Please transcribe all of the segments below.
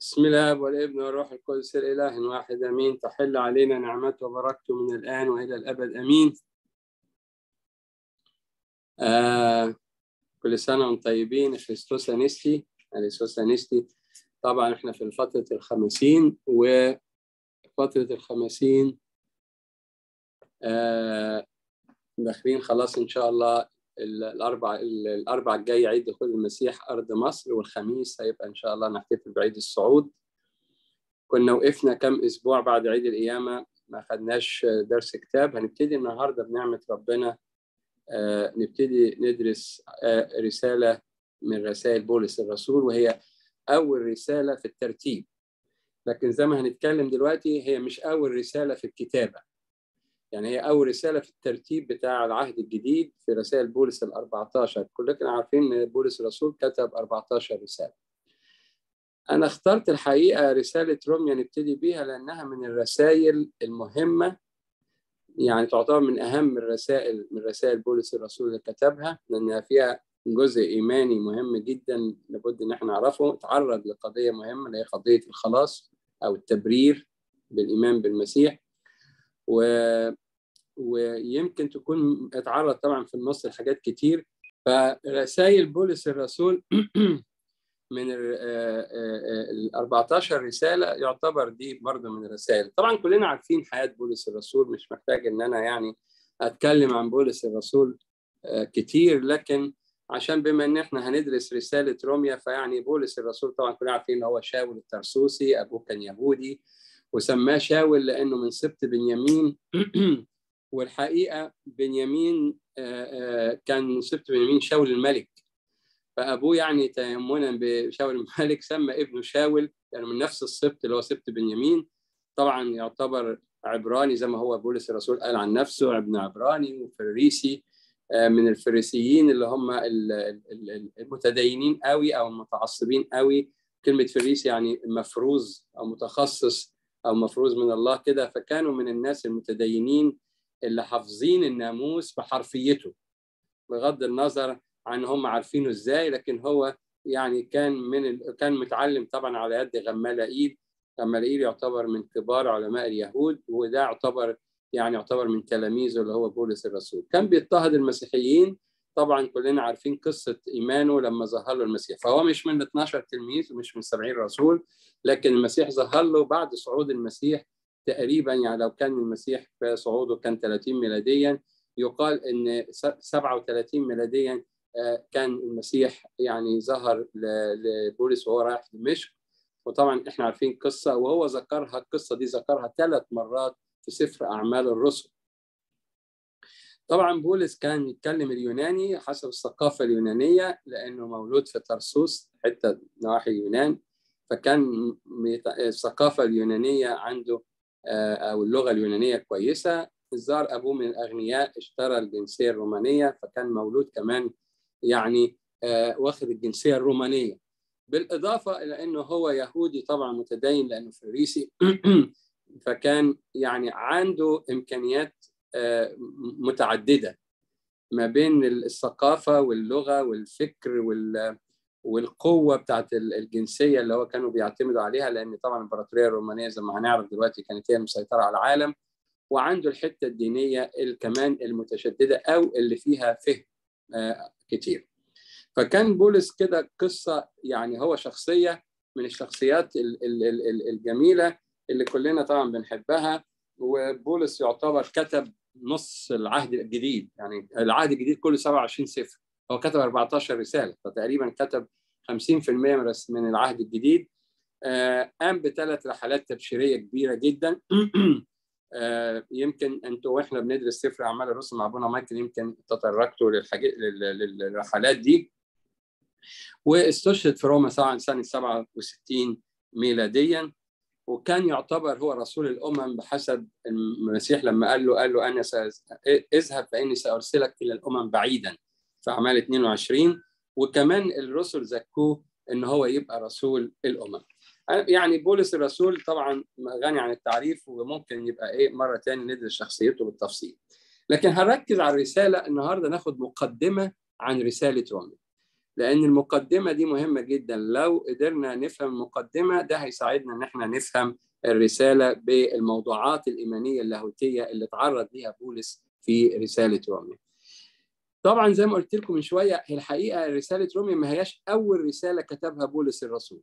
بسم الله والابن والروح القدس الاله واحد امين تحل علينا نعمته وبركته من الان والى الابد امين آه كل سنه وانتم طيبين خريستوس انستي خريستوس انستي طبعا احنا في فتره الخمسين وفتره الخمسين آه داخلين خلاص ان شاء الله الاربع الاربع الجاي عيد دخول المسيح ارض مصر والخميس هيبقى ان شاء الله نحتفل بعيد الصعود كنا وقفنا كم اسبوع بعد عيد القيامه ما خدناش درس كتاب هنبتدي النهارده بنعمه ربنا آه نبتدي ندرس آه رساله من رسائل بولس الرسول وهي اول رساله في الترتيب لكن زي ما هنتكلم دلوقتي هي مش اول رساله في الكتابه يعني هي أول رسالة في الترتيب بتاع العهد الجديد في رسائل بولس ال 14 كلنا عارفين إن بولس الرسول كتب 14 رسالة أنا اخترت الحقيقة رسالة روميا نبتدي بيها لأنها من الرسائل المهمة يعني تعتبر من أهم الرسائل من رسائل بولس الرسول اللي كتبها لأنها فيها جزء إيماني مهم جدا لابد إن احنا نعرفه تعرض لقضية مهمة اللي هي قضية الخلاص أو التبرير بالإيمان بالمسيح و... ويمكن تكون اتعرض طبعا في النص لحاجات كتير فرسائل بولس الرسول من ال 14 رسالة يعتبر دي برضه من الرسائل طبعا كلنا عارفين حياة بولس الرسول مش محتاج ان انا يعني اتكلم عن بولس الرسول كتير لكن عشان بما ان احنا هندرس رسالة روميا فيعني بولس الرسول طبعا كلنا عارفين هو شاول الترسوسي ابوه كان يهودي وسماه شاول لانه من سبط بنيامين والحقيقه بنيامين كان سبط بنيامين شاول الملك فابوه يعني تيمنا بشاول الملك سمى ابنه شاول يعني من نفس السبط اللي هو سبط بنيامين طبعا يعتبر عبراني زي ما هو بولس الرسول قال عن نفسه ابن عبراني وفريسي من الفريسيين اللي هم المتدينين قوي او المتعصبين قوي كلمه فريسي يعني مفروز او متخصص او مفروز من الله كده فكانوا من الناس المتدينين اللي حافظين الناموس بحرفيته بغض النظر عن هم عارفينه ازاي لكن هو يعني كان من ال... كان متعلم طبعا على يد غمالائيل غمالائيل يعتبر من كبار علماء اليهود وده يعتبر يعني يعتبر من تلاميذه اللي هو بولس الرسول كان بيضطهد المسيحيين طبعا كلنا عارفين قصة إيمانه لما ظهر له المسيح فهو مش من 12 تلميذ ومش من 70 رسول لكن المسيح ظهر له بعد صعود المسيح تقريبا يعني لو كان المسيح في صعوده كان 30 ميلاديا يقال ان 37 ميلاديا كان المسيح يعني ظهر لبولس وهو رايح دمشق وطبعا احنا عارفين قصه وهو ذكرها القصه دي ذكرها ثلاث مرات في سفر اعمال الرسل طبعا بولس كان يتكلم اليوناني حسب الثقافه اليونانيه لانه مولود في طرسوس حته نواحي اليونان فكان الثقافه اليونانيه عنده او اللغه اليونانيه كويسه الزار ابوه من الاغنياء اشترى الجنسيه الرومانيه فكان مولود كمان يعني واخد الجنسيه الرومانيه بالاضافه الى انه هو يهودي طبعا متدين لانه فريسي فكان يعني عنده امكانيات متعدده ما بين الثقافه واللغه والفكر وال والقوه بتاعت الجنسيه اللي هو كانوا بيعتمدوا عليها لان طبعا الامبراطوريه الرومانيه زي ما هنعرف دلوقتي كانت هي المسيطره على العالم وعنده الحته الدينيه كمان المتشدده او اللي فيها فهم كتير فكان بولس كده قصه يعني هو شخصيه من الشخصيات الجميله اللي كلنا طبعا بنحبها وبولس يعتبر كتب نص العهد الجديد يعني العهد الجديد كله 27 سفر هو كتب 14 رساله فتقريبا كتب 50% من العهد الجديد قام بثلاث رحلات تبشيريه كبيره جدا يمكن انتوا واحنا بندرس سفر اعمال الرسل مع ابونا مايكل يمكن تطرقتوا للحاجات للرحلات دي واستشهد في روما سنه 67 ميلاديا وكان يعتبر هو رسول الامم بحسب المسيح لما قال له قال له انا اذهب فاني سارسلك الى الامم بعيدا في اعمال 22 وكمان الرسل زكوه ان هو يبقى رسول الامم يعني بولس الرسول طبعا غني عن التعريف وممكن يبقى ايه مره ثانيه ندرس شخصيته بالتفصيل لكن هنركز على الرساله النهارده ناخد مقدمه عن رساله روميا لان المقدمه دي مهمه جدا لو قدرنا نفهم المقدمه ده هيساعدنا ان احنا نفهم الرساله بالموضوعات الايمانيه اللاهوتيه اللي تعرض ليها بولس في رساله روميا. طبعا زي ما قلت لكم من شويه هي الحقيقه رساله روميا ما هياش اول رساله كتبها بولس الرسول.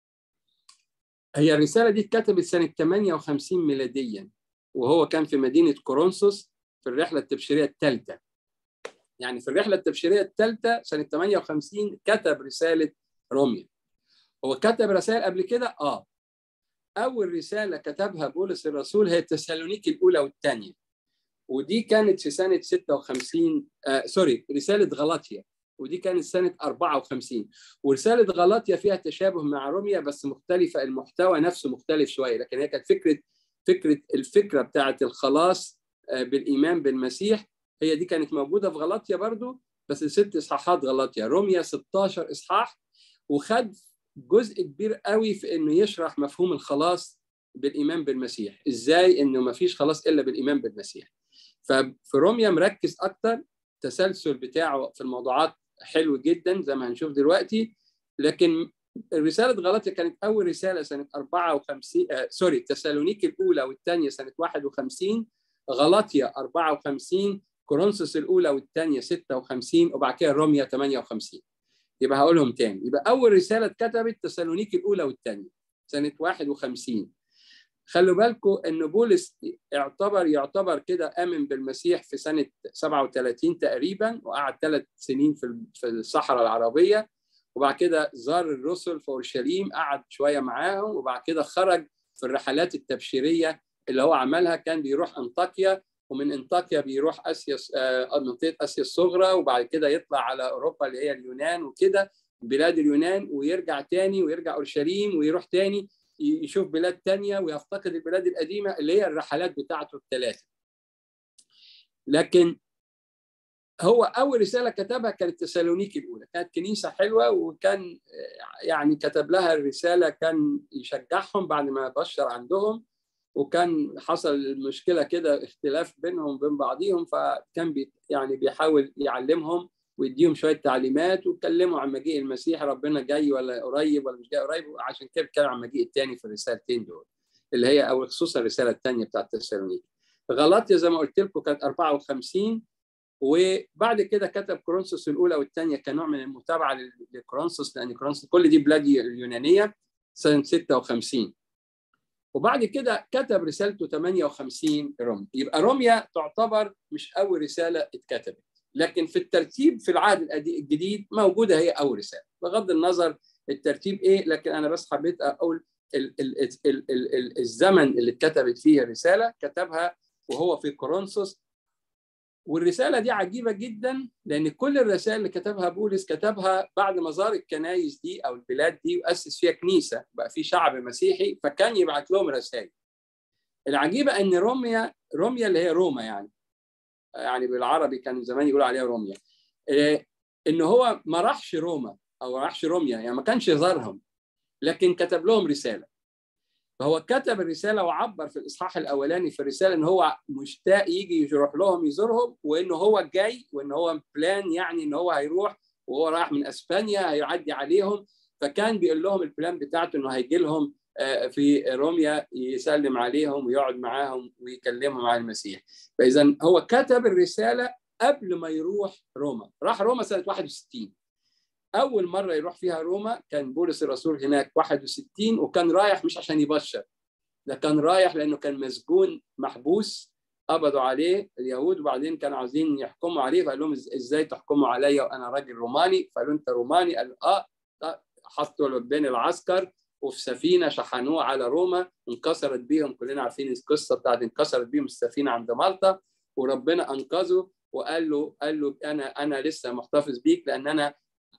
هي الرساله دي اتكتبت سنه 58 ميلاديا وهو كان في مدينه كورنثوس في الرحله التبشيريه الثالثه. يعني في الرحله التبشيريه الثالثه سنه 58 كتب رساله روميا. هو كتب رسائل قبل كده؟ اه. اول رساله كتبها بولس الرسول هي تسالونيكي الاولى والثانيه. ودي كانت في سنه 56 آه سوري رساله غلاطيا ودي كانت سنه 54 ورساله غلاطيا فيها تشابه مع روميا بس مختلفه المحتوى نفسه مختلف شويه لكن هي كانت فكره فكره الفكره بتاعه الخلاص آه بالايمان بالمسيح هي دي كانت موجوده في غلاطيا برضو بس ست اصحاحات غلاطيا روميا 16 اصحاح وخد جزء كبير قوي في انه يشرح مفهوم الخلاص بالايمان بالمسيح ازاي انه ما فيش خلاص الا بالايمان بالمسيح ففي روميا مركز اكتر التسلسل بتاعه في الموضوعات حلو جدا زي ما هنشوف دلوقتي لكن رسالة غلاطيا كانت أول رسالة سنة 54 آه سوري تسالونيك الأولى والثانية سنة 51 غلاطيا 54 كورنثوس الأولى والثانية 56 وبعد كده روميا 58 يبقى هقولهم تاني يبقى أول رسالة اتكتبت تسالونيك الأولى والثانية سنة 51 خلوا بالكم ان بولس يعتبر يعتبر قامن امن بالمسيح في سنه 37 تقريبا وقعد ثلاث سنين في في الصحراء العربيه وبعد كده زار الرسل في اورشليم قعد شويه معاهم وبعد كده خرج في الرحلات التبشيريه اللي هو عملها كان بيروح انطاكيا ومن انطاكيا بيروح اسيا منطقه اسيا الصغرى وبعد كده يطلع على اوروبا اللي هي اليونان وكده بلاد اليونان ويرجع تاني ويرجع اورشليم ويروح تاني يشوف بلاد تانية ويفتقد البلاد القديمة اللي هي الرحلات بتاعته الثلاثة لكن هو أول رسالة كتبها كانت تسالونيكي الأولى كانت كنيسة حلوة وكان يعني كتب لها الرسالة كان يشجعهم بعد ما بشر عندهم وكان حصل المشكلة كده اختلاف بينهم وبين بعضهم فكان بي يعني بيحاول يعلمهم ويديهم شويه تعليمات ويتكلموا عن مجيء المسيح ربنا جاي ولا قريب ولا مش جاي قريب عشان كده بيتكلم عن المجيء الثاني في الرسالتين دول اللي هي او خصوصا الرساله الثانيه بتاعت تسالونيك غلطيا زي ما قلت لكم كانت 54 وبعد كده كتب كورنثوس الاولى والثانيه كنوع من المتابعه لكورنثوس لان كورنثوس كل دي بلاد اليونانيه سنه 56 وبعد كده كتب رسالته 58 روميا يبقى روميا تعتبر مش اول رساله اتكتبت لكن في الترتيب في العهد الجديد موجوده هي اول رساله بغض النظر الترتيب ايه لكن انا بس حبيت اقول ال ال ال ال ال الزمن اللي اتكتبت فيه الرساله كتبها وهو في كورنثوس والرساله دي عجيبه جدا لان كل الرسائل اللي كتبها بولس كتبها بعد ما زار الكنايس دي او البلاد دي واسس فيها كنيسه بقى في شعب مسيحي فكان يبعت لهم رسائل العجيبه ان روميا روميا اللي هي روما يعني يعني بالعربي كانوا زمان يقولوا عليها روميا إيه ان هو ما راحش روما او ما راحش روميا يعني ما كانش زارهم لكن كتب لهم رساله فهو كتب الرساله وعبر في الاصحاح الاولاني في الرساله ان هو مشتاق يجي يروح لهم يزورهم وان هو جاي وان هو بلان يعني ان هو هيروح وهو رايح من اسبانيا هيعدي عليهم فكان بيقول لهم البلان بتاعته انه هيجي لهم في روميا يسلم عليهم ويقعد معاهم ويكلمهم عن المسيح فاذا هو كتب الرساله قبل ما يروح روما راح روما سنه 61 اول مره يروح فيها روما كان بولس الرسول هناك 61 وكان رايح مش عشان يبشر ده كان رايح لانه كان مسجون محبوس قبضوا عليه اليهود وبعدين كانوا عايزين يحكموا عليه فقال لهم ازاي تحكموا عليا وانا راجل روماني فقالوا انت روماني قال اه حطوا بين العسكر وفي سفينه شحنوه على روما انكسرت بيهم كلنا عارفين القصه بتاعت انكسرت بيهم السفينه عند مالطا وربنا انقذه وقال له قال له انا انا لسه محتفظ بيك لان انا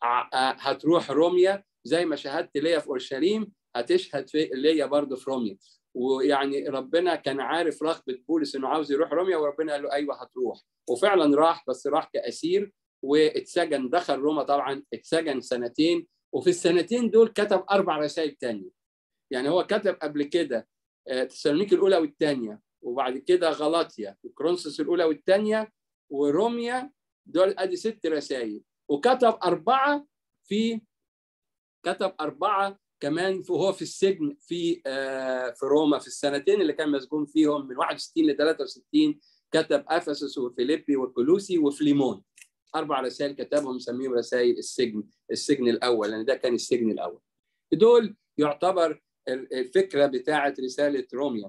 هتروح روميا زي ما شهدت ليا في اورشليم هتشهد في ليا برضه في روميا ويعني ربنا كان عارف رغبه بولس انه عاوز يروح روميا وربنا قال له ايوه هتروح وفعلا راح بس راح كاسير واتسجن دخل روما طبعا اتسجن سنتين وفي السنتين دول كتب اربع رسائل تانية يعني هو كتب قبل كده تسالونيك الاولى والثانيه وبعد كده غلاطيا وكرونسوس الاولى والثانيه وروميا دول ادي ست رسائل وكتب اربعه في كتب اربعه كمان وهو في السجن في في روما في السنتين اللي كان مسجون فيهم من 61 ل 63 كتب افسس وفيليبي وكولوسي وفليمون اربع رسائل كتبهم سميهم رسائل السجن السجن الاول لان ده كان السجن الاول دول يعتبر الفكره بتاعه رساله روميا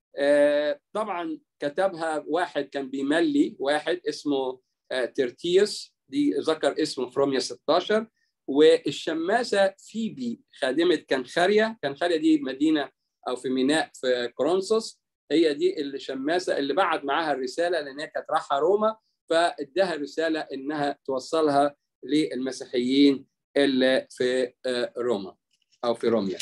طبعا كتبها واحد كان بيملي واحد اسمه ترتيوس دي ذكر اسمه في روميا 16 والشماسه فيبي خادمه كنخاريا كنخاريا دي مدينه او في ميناء في كرونسوس هي دي الشماسه اللي بعت معاها الرساله لان هي كانت رايحه روما فاداها رساله انها توصلها للمسيحيين اللي في روما او في روميا.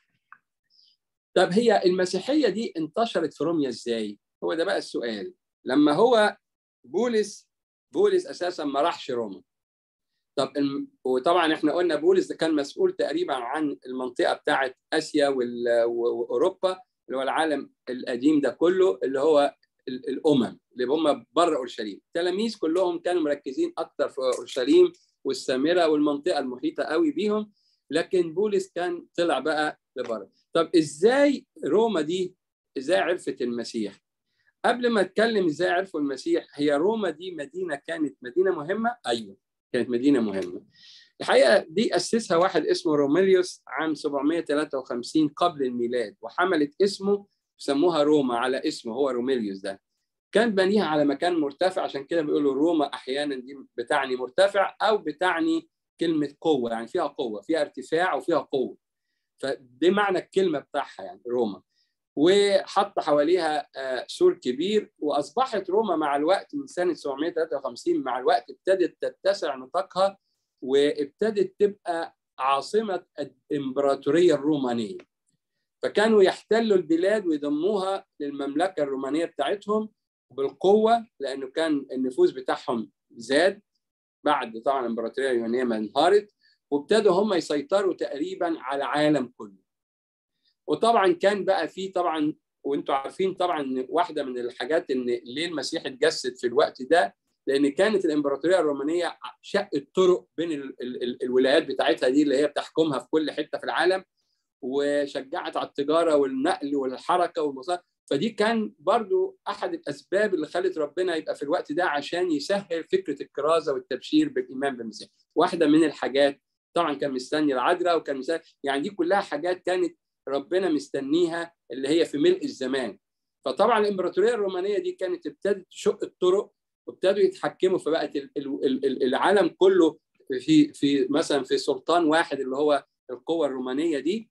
طب هي المسيحيه دي انتشرت في روميا ازاي؟ هو ده بقى السؤال. لما هو بولس بولس اساسا ما راحش روما. طب وطبعا احنا قلنا بولس ده كان مسؤول تقريبا عن المنطقه بتاعه اسيا واوروبا اللي هو العالم القديم ده كله اللي هو الامم اللي هم بره اورشليم التلاميذ كلهم كانوا مركزين اكتر في اورشليم والسامره والمنطقه المحيطه قوي بيهم لكن بولس كان طلع بقى لبره طب ازاي روما دي ازاي عرفت المسيح قبل ما اتكلم ازاي عرفوا المسيح هي روما دي مدينه كانت مدينه مهمه ايوه كانت مدينه مهمه الحقيقه دي اسسها واحد اسمه روميليوس عام 753 قبل الميلاد وحملت اسمه سموها روما على اسمه هو روميليوس ده كان بنيها على مكان مرتفع عشان كده بيقولوا روما احيانا دي بتعني مرتفع او بتعني كلمه قوه يعني فيها قوه فيها ارتفاع وفيها قوه فدي معنى الكلمه بتاعها يعني روما وحط حواليها سور كبير واصبحت روما مع الوقت من سنه 753 مع الوقت ابتدت تتسع نطاقها وابتدت تبقى عاصمه الامبراطوريه الرومانيه فكانوا يحتلوا البلاد ويضموها للمملكه الرومانيه بتاعتهم بالقوه لانه كان النفوذ بتاعهم زاد بعد طبعا الامبراطوريه اليونانيه ما انهارت وابتدوا هم يسيطروا تقريبا على العالم كله وطبعا كان بقى في طبعا وانتم عارفين طبعا واحده من الحاجات ان ليه المسيح اتجسد في الوقت ده لان كانت الامبراطوريه الرومانيه شقت طرق بين ال ال ال الولايات بتاعتها دي اللي هي بتحكمها في كل حته في العالم وشجعت على التجاره والنقل والحركه والمصالح فدي كان برضو احد الاسباب اللي خلت ربنا يبقى في الوقت ده عشان يسهل فكره الكرازه والتبشير بالايمان بالمسيح واحده من الحاجات طبعا كان مستني العذراء وكان مستني يعني دي كلها حاجات كانت ربنا مستنيها اللي هي في ملء الزمان فطبعا الامبراطوريه الرومانيه دي كانت ابتدت تشق الطرق وابتدوا يتحكموا فبقت العالم كله في في مثلا في سلطان واحد اللي هو القوه الرومانيه دي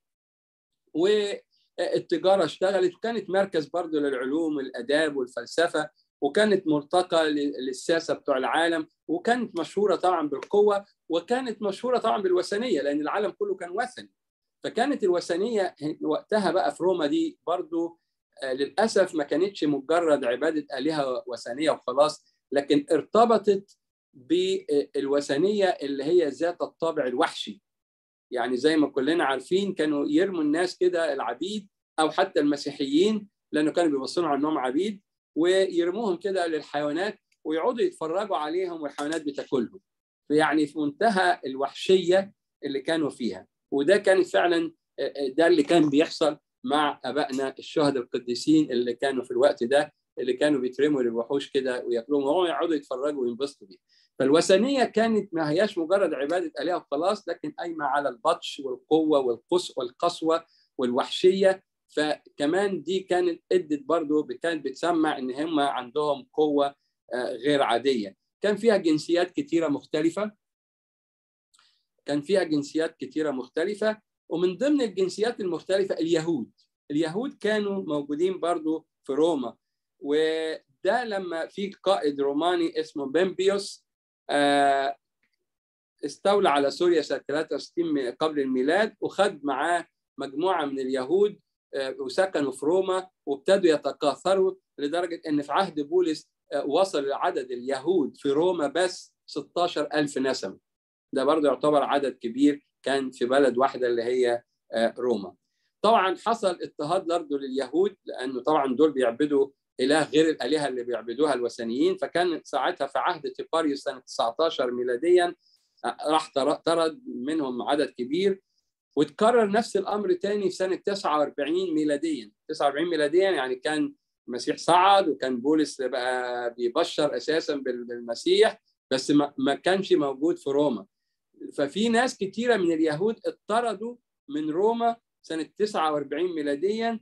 والتجاره اشتغلت وكانت مركز برضه للعلوم والاداب والفلسفه وكانت مرتقى للساسه بتوع العالم وكانت مشهوره طبعا بالقوه وكانت مشهوره طبعا بالوثنيه لان العالم كله كان وثني فكانت الوثنيه وقتها بقى في روما دي برضو للاسف ما كانتش مجرد عباده الهه وثنيه وخلاص لكن ارتبطت بالوثنيه اللي هي ذات الطابع الوحشي يعني زي ما كلنا عارفين كانوا يرموا الناس كده العبيد او حتى المسيحيين لانه كانوا بيبصوا على انهم عبيد ويرموهم كده للحيوانات ويقعدوا يتفرجوا عليهم والحيوانات بتاكلهم يعني في منتهى الوحشيه اللي كانوا فيها وده كان فعلا ده اللي كان بيحصل مع ابائنا الشهداء القديسين اللي كانوا في الوقت ده اللي كانوا بيترموا للوحوش كده وياكلوهم وهم يقعدوا يتفرجوا وينبسطوا بيه فالوثنيه كانت ما هياش مجرد عباده الهه وخلاص لكن قايمه على البطش والقوه والقس والقسوه والوحشيه فكمان دي كانت ادت برضه كانت بتسمع ان هم عندهم قوه غير عاديه كان فيها جنسيات كثيره مختلفه كان فيها جنسيات كثيره مختلفه ومن ضمن الجنسيات المختلفه اليهود اليهود كانوا موجودين برضه في روما وده لما في قائد روماني اسمه بمبيوس استولى على سوريا سنه 63 قبل الميلاد وخد معاه مجموعه من اليهود وسكنوا في روما وابتدوا يتكاثروا لدرجه ان في عهد بولس وصل عدد اليهود في روما بس 16000 نسمه ده برضه يعتبر عدد كبير كان في بلد واحده اللي هي روما طبعا حصل اضطهاد برضه لليهود لانه طبعا دول بيعبدوا اله غير الالهه اللي بيعبدوها الوثنيين فكان ساعتها في عهد تيباريوس سنه 19 ميلاديا راح طرد منهم عدد كبير وتكرر نفس الامر تاني في سنه 49 ميلاديا 49 ميلاديا يعني كان المسيح صعد وكان بولس بقى بيبشر اساسا بالمسيح بس ما كانش موجود في روما ففي ناس كتيره من اليهود اطردوا من روما سنه 49 ميلاديا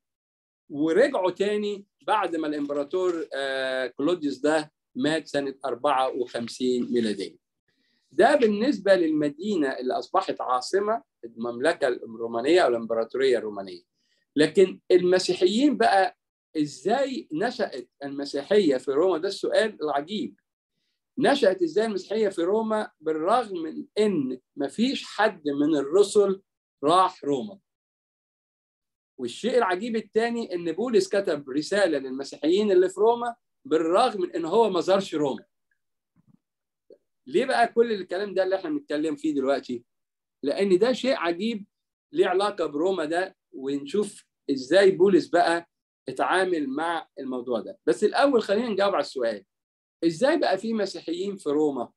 ورجعوا تاني بعد ما الامبراطور كلوديوس ده مات سنه 54 ميلاديا ده بالنسبه للمدينه اللي اصبحت عاصمه المملكه الرومانيه او الامبراطوريه الرومانيه لكن المسيحيين بقى ازاي نشات المسيحيه في روما ده السؤال العجيب نشات ازاي المسيحيه في روما بالرغم من ان مفيش حد من الرسل راح روما والشيء العجيب الثاني ان بولس كتب رساله للمسيحيين اللي في روما بالرغم من ان هو ما زارش روما ليه بقى كل الكلام ده اللي احنا بنتكلم فيه دلوقتي لان ده شيء عجيب ليه علاقه بروما ده ونشوف ازاي بولس بقى اتعامل مع الموضوع ده بس الاول خلينا نجاوب على السؤال ازاي بقى في مسيحيين في روما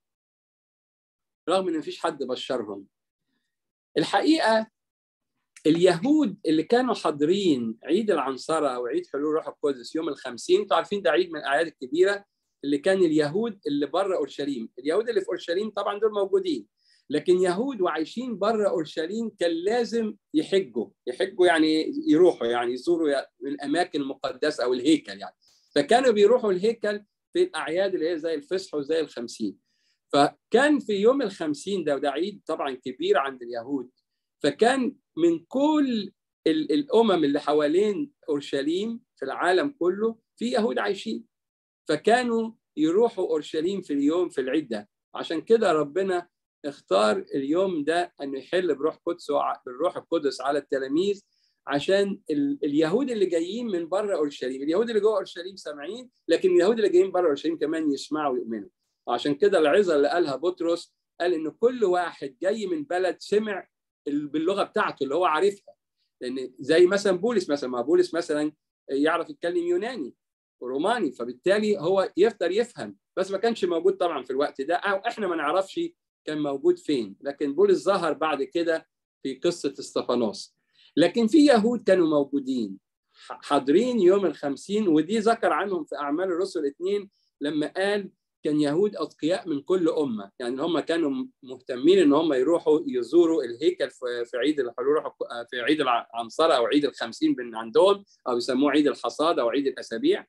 رغم ان مفيش حد بشرهم الحقيقه اليهود اللي كانوا حاضرين عيد العنصره وعيد حلول روح القدس يوم الخمسين انتوا عارفين ده عيد من الاعياد الكبيره اللي كان اليهود اللي بره اورشليم اليهود اللي في اورشليم طبعا دول موجودين لكن يهود وعايشين بره اورشليم كان لازم يحجوا يحجوا يعني يروحوا يعني يزوروا الاماكن المقدسه او الهيكل يعني فكانوا بيروحوا الهيكل في الاعياد اللي هي زي الفصح وزي الخمسين فكان في يوم الخمسين ده وده عيد طبعا كبير عند اليهود فكان من كل الامم اللي حوالين اورشليم في العالم كله في يهود عايشين فكانوا يروحوا اورشليم في اليوم في العيد ده عشان كده ربنا اختار اليوم ده انه يحل بروح قدس بالروح القدس على التلاميذ عشان اليهود اللي جايين من بره اورشليم اليهود اللي جوه اورشليم سامعين لكن اليهود اللي جايين بره اورشليم كمان يسمعوا ويؤمنوا عشان كده العظه اللي قالها بطرس قال ان كل واحد جاي من بلد سمع باللغه بتاعته اللي هو عارفها لان زي مثلا بولس مثلا ما بولس مثلا يعرف يتكلم يوناني وروماني فبالتالي هو يقدر يفهم بس ما كانش موجود طبعا في الوقت ده او احنا ما نعرفش كان موجود فين لكن بولس ظهر بعد كده في قصه استفانوس لكن في يهود كانوا موجودين حاضرين يوم الخمسين ودي ذكر عنهم في أعمال الرسل اثنين لما قال كان يهود أتقياء من كل أمة يعني هم كانوا مهتمين إن هم يروحوا يزوروا الهيكل في عيد الحلول في عيد العنصرة أو عيد الخمسين من عندهم أو يسموه عيد الحصاد أو عيد الأسابيع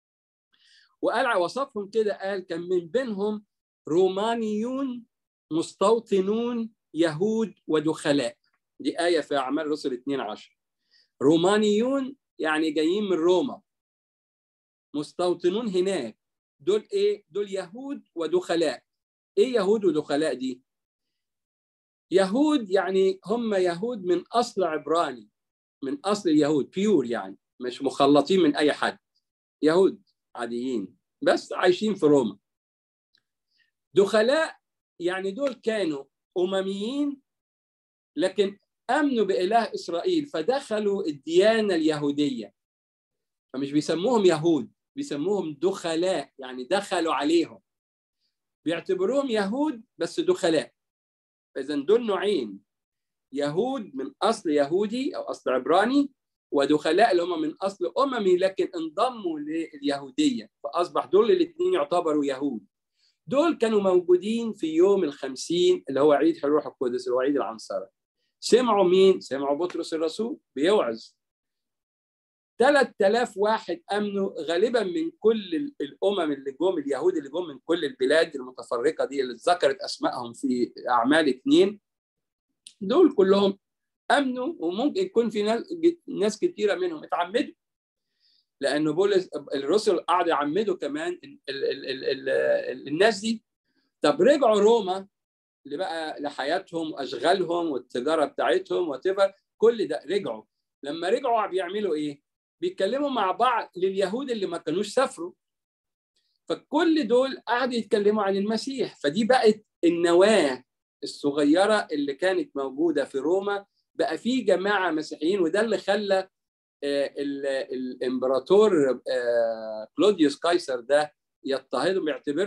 وقال وصفهم كده قال كان من بينهم رومانيون مستوطنون يهود ودخلاء دي آية في أعمال الرسل 12 رومانيون يعني جايين من روما مستوطنون هناك دول إيه؟ دول يهود ودخلاء إيه يهود ودخلاء دي؟ يهود يعني هم يهود من أصل عبراني من أصل اليهود بيور يعني مش مخلطين من أي حد يهود عاديين بس عايشين في روما دخلاء يعني دول كانوا أمميين لكن امنوا باله اسرائيل فدخلوا الديانه اليهوديه فمش بيسموهم يهود بيسموهم دخلاء يعني دخلوا عليهم بيعتبروهم يهود بس دخلاء اذا دول نوعين يهود من اصل يهودي او اصل عبراني ودخلاء اللي هم من اصل اممي لكن انضموا لليهوديه فاصبح دول الاثنين يعتبروا يهود دول كانوا موجودين في يوم الخمسين اللي هو عيد حلول القدس اللي هو عيد العنصره سمعوا مين؟ سمعوا بطرس الرسول بيوعظ 3000 واحد امنوا غالبا من كل الامم اللي جم اليهود اللي جم من كل البلاد المتفرقه دي اللي اتذكرت اسمائهم في اعمال اثنين دول كلهم امنوا وممكن يكون في ناس كثيره منهم اتعمدوا لانه بولس الرسل قعدوا يعمدوا كمان ال ال ال ال ال الناس دي طب رجعوا روما اللي بقى لحياتهم واشغالهم والتجاره بتاعتهم وتبر كل ده رجعوا لما رجعوا بيعملوا ايه؟ بيتكلموا مع بعض لليهود اللي ما كانوش سافروا فكل دول قعدوا يتكلموا عن المسيح فدي بقت النواه الصغيره اللي كانت موجوده في روما بقى في جماعه مسيحيين وده اللي خلى الامبراطور كلوديوس قيصر ده يضطهدهم يعتبرهم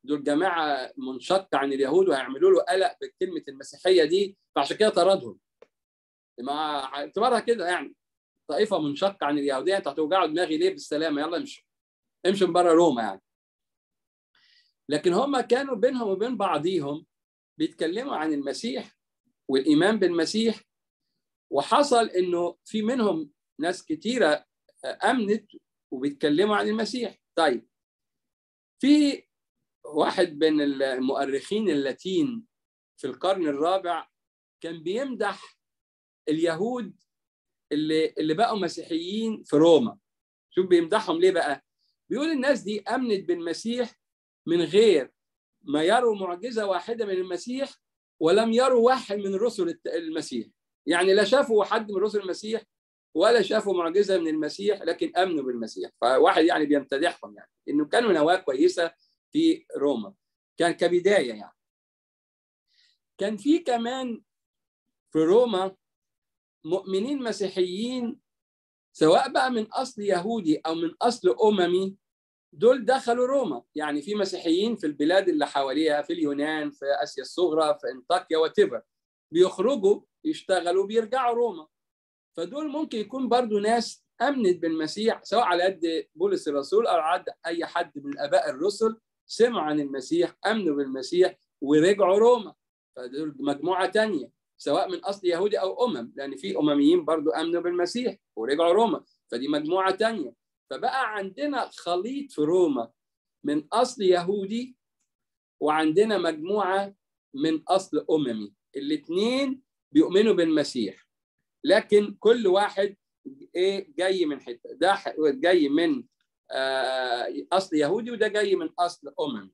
دول جماعه منشقه عن اليهود وهيعملوا له قلق بكلمه المسيحيه دي فعشان كده طردهم مع اعتبارها كده يعني طائفه منشقه عن اليهوديه انتوا هتوجعوا دماغي ليه بالسلامه يلا امشوا امشوا من بره روما يعني لكن هم كانوا بينهم وبين بعضيهم بيتكلموا عن المسيح والايمان بالمسيح وحصل انه في منهم ناس كتيره امنت وبيتكلموا عن المسيح طيب في واحد من المؤرخين اللاتين في القرن الرابع كان بيمدح اليهود اللي اللي بقوا مسيحيين في روما شوف بيمدحهم ليه بقى بيقول الناس دي امنت بالمسيح من غير ما يروا معجزه واحده من المسيح ولم يروا واحد من رسل المسيح يعني لا شافوا حد من رسل المسيح ولا شافوا معجزه من المسيح لكن امنوا بالمسيح فواحد يعني بيمتدحهم يعني انه كانوا نواه كويسه في روما كان كبدايه يعني كان في كمان في روما مؤمنين مسيحيين سواء بقى من اصل يهودي او من اصل اممي دول دخلوا روما يعني في مسيحيين في البلاد اللي حواليها في اليونان في اسيا الصغرى في انطاكيا وتبر بيخرجوا يشتغلوا بيرجعوا روما فدول ممكن يكون برضو ناس امنت بالمسيح سواء على قد بولس الرسول او على قد اي حد من اباء الرسل سمعوا عن المسيح امنوا بالمسيح ورجعوا روما فدول مجموعه تانية سواء من اصل يهودي او امم لان في امميين برضو امنوا بالمسيح ورجعوا روما فدي مجموعه تانية فبقى عندنا خليط في روما من اصل يهودي وعندنا مجموعه من اصل اممي الاثنين بيؤمنوا بالمسيح لكن كل واحد ايه جاي من حته ده جاي من اصل يهودي وده جاي من اصل اممي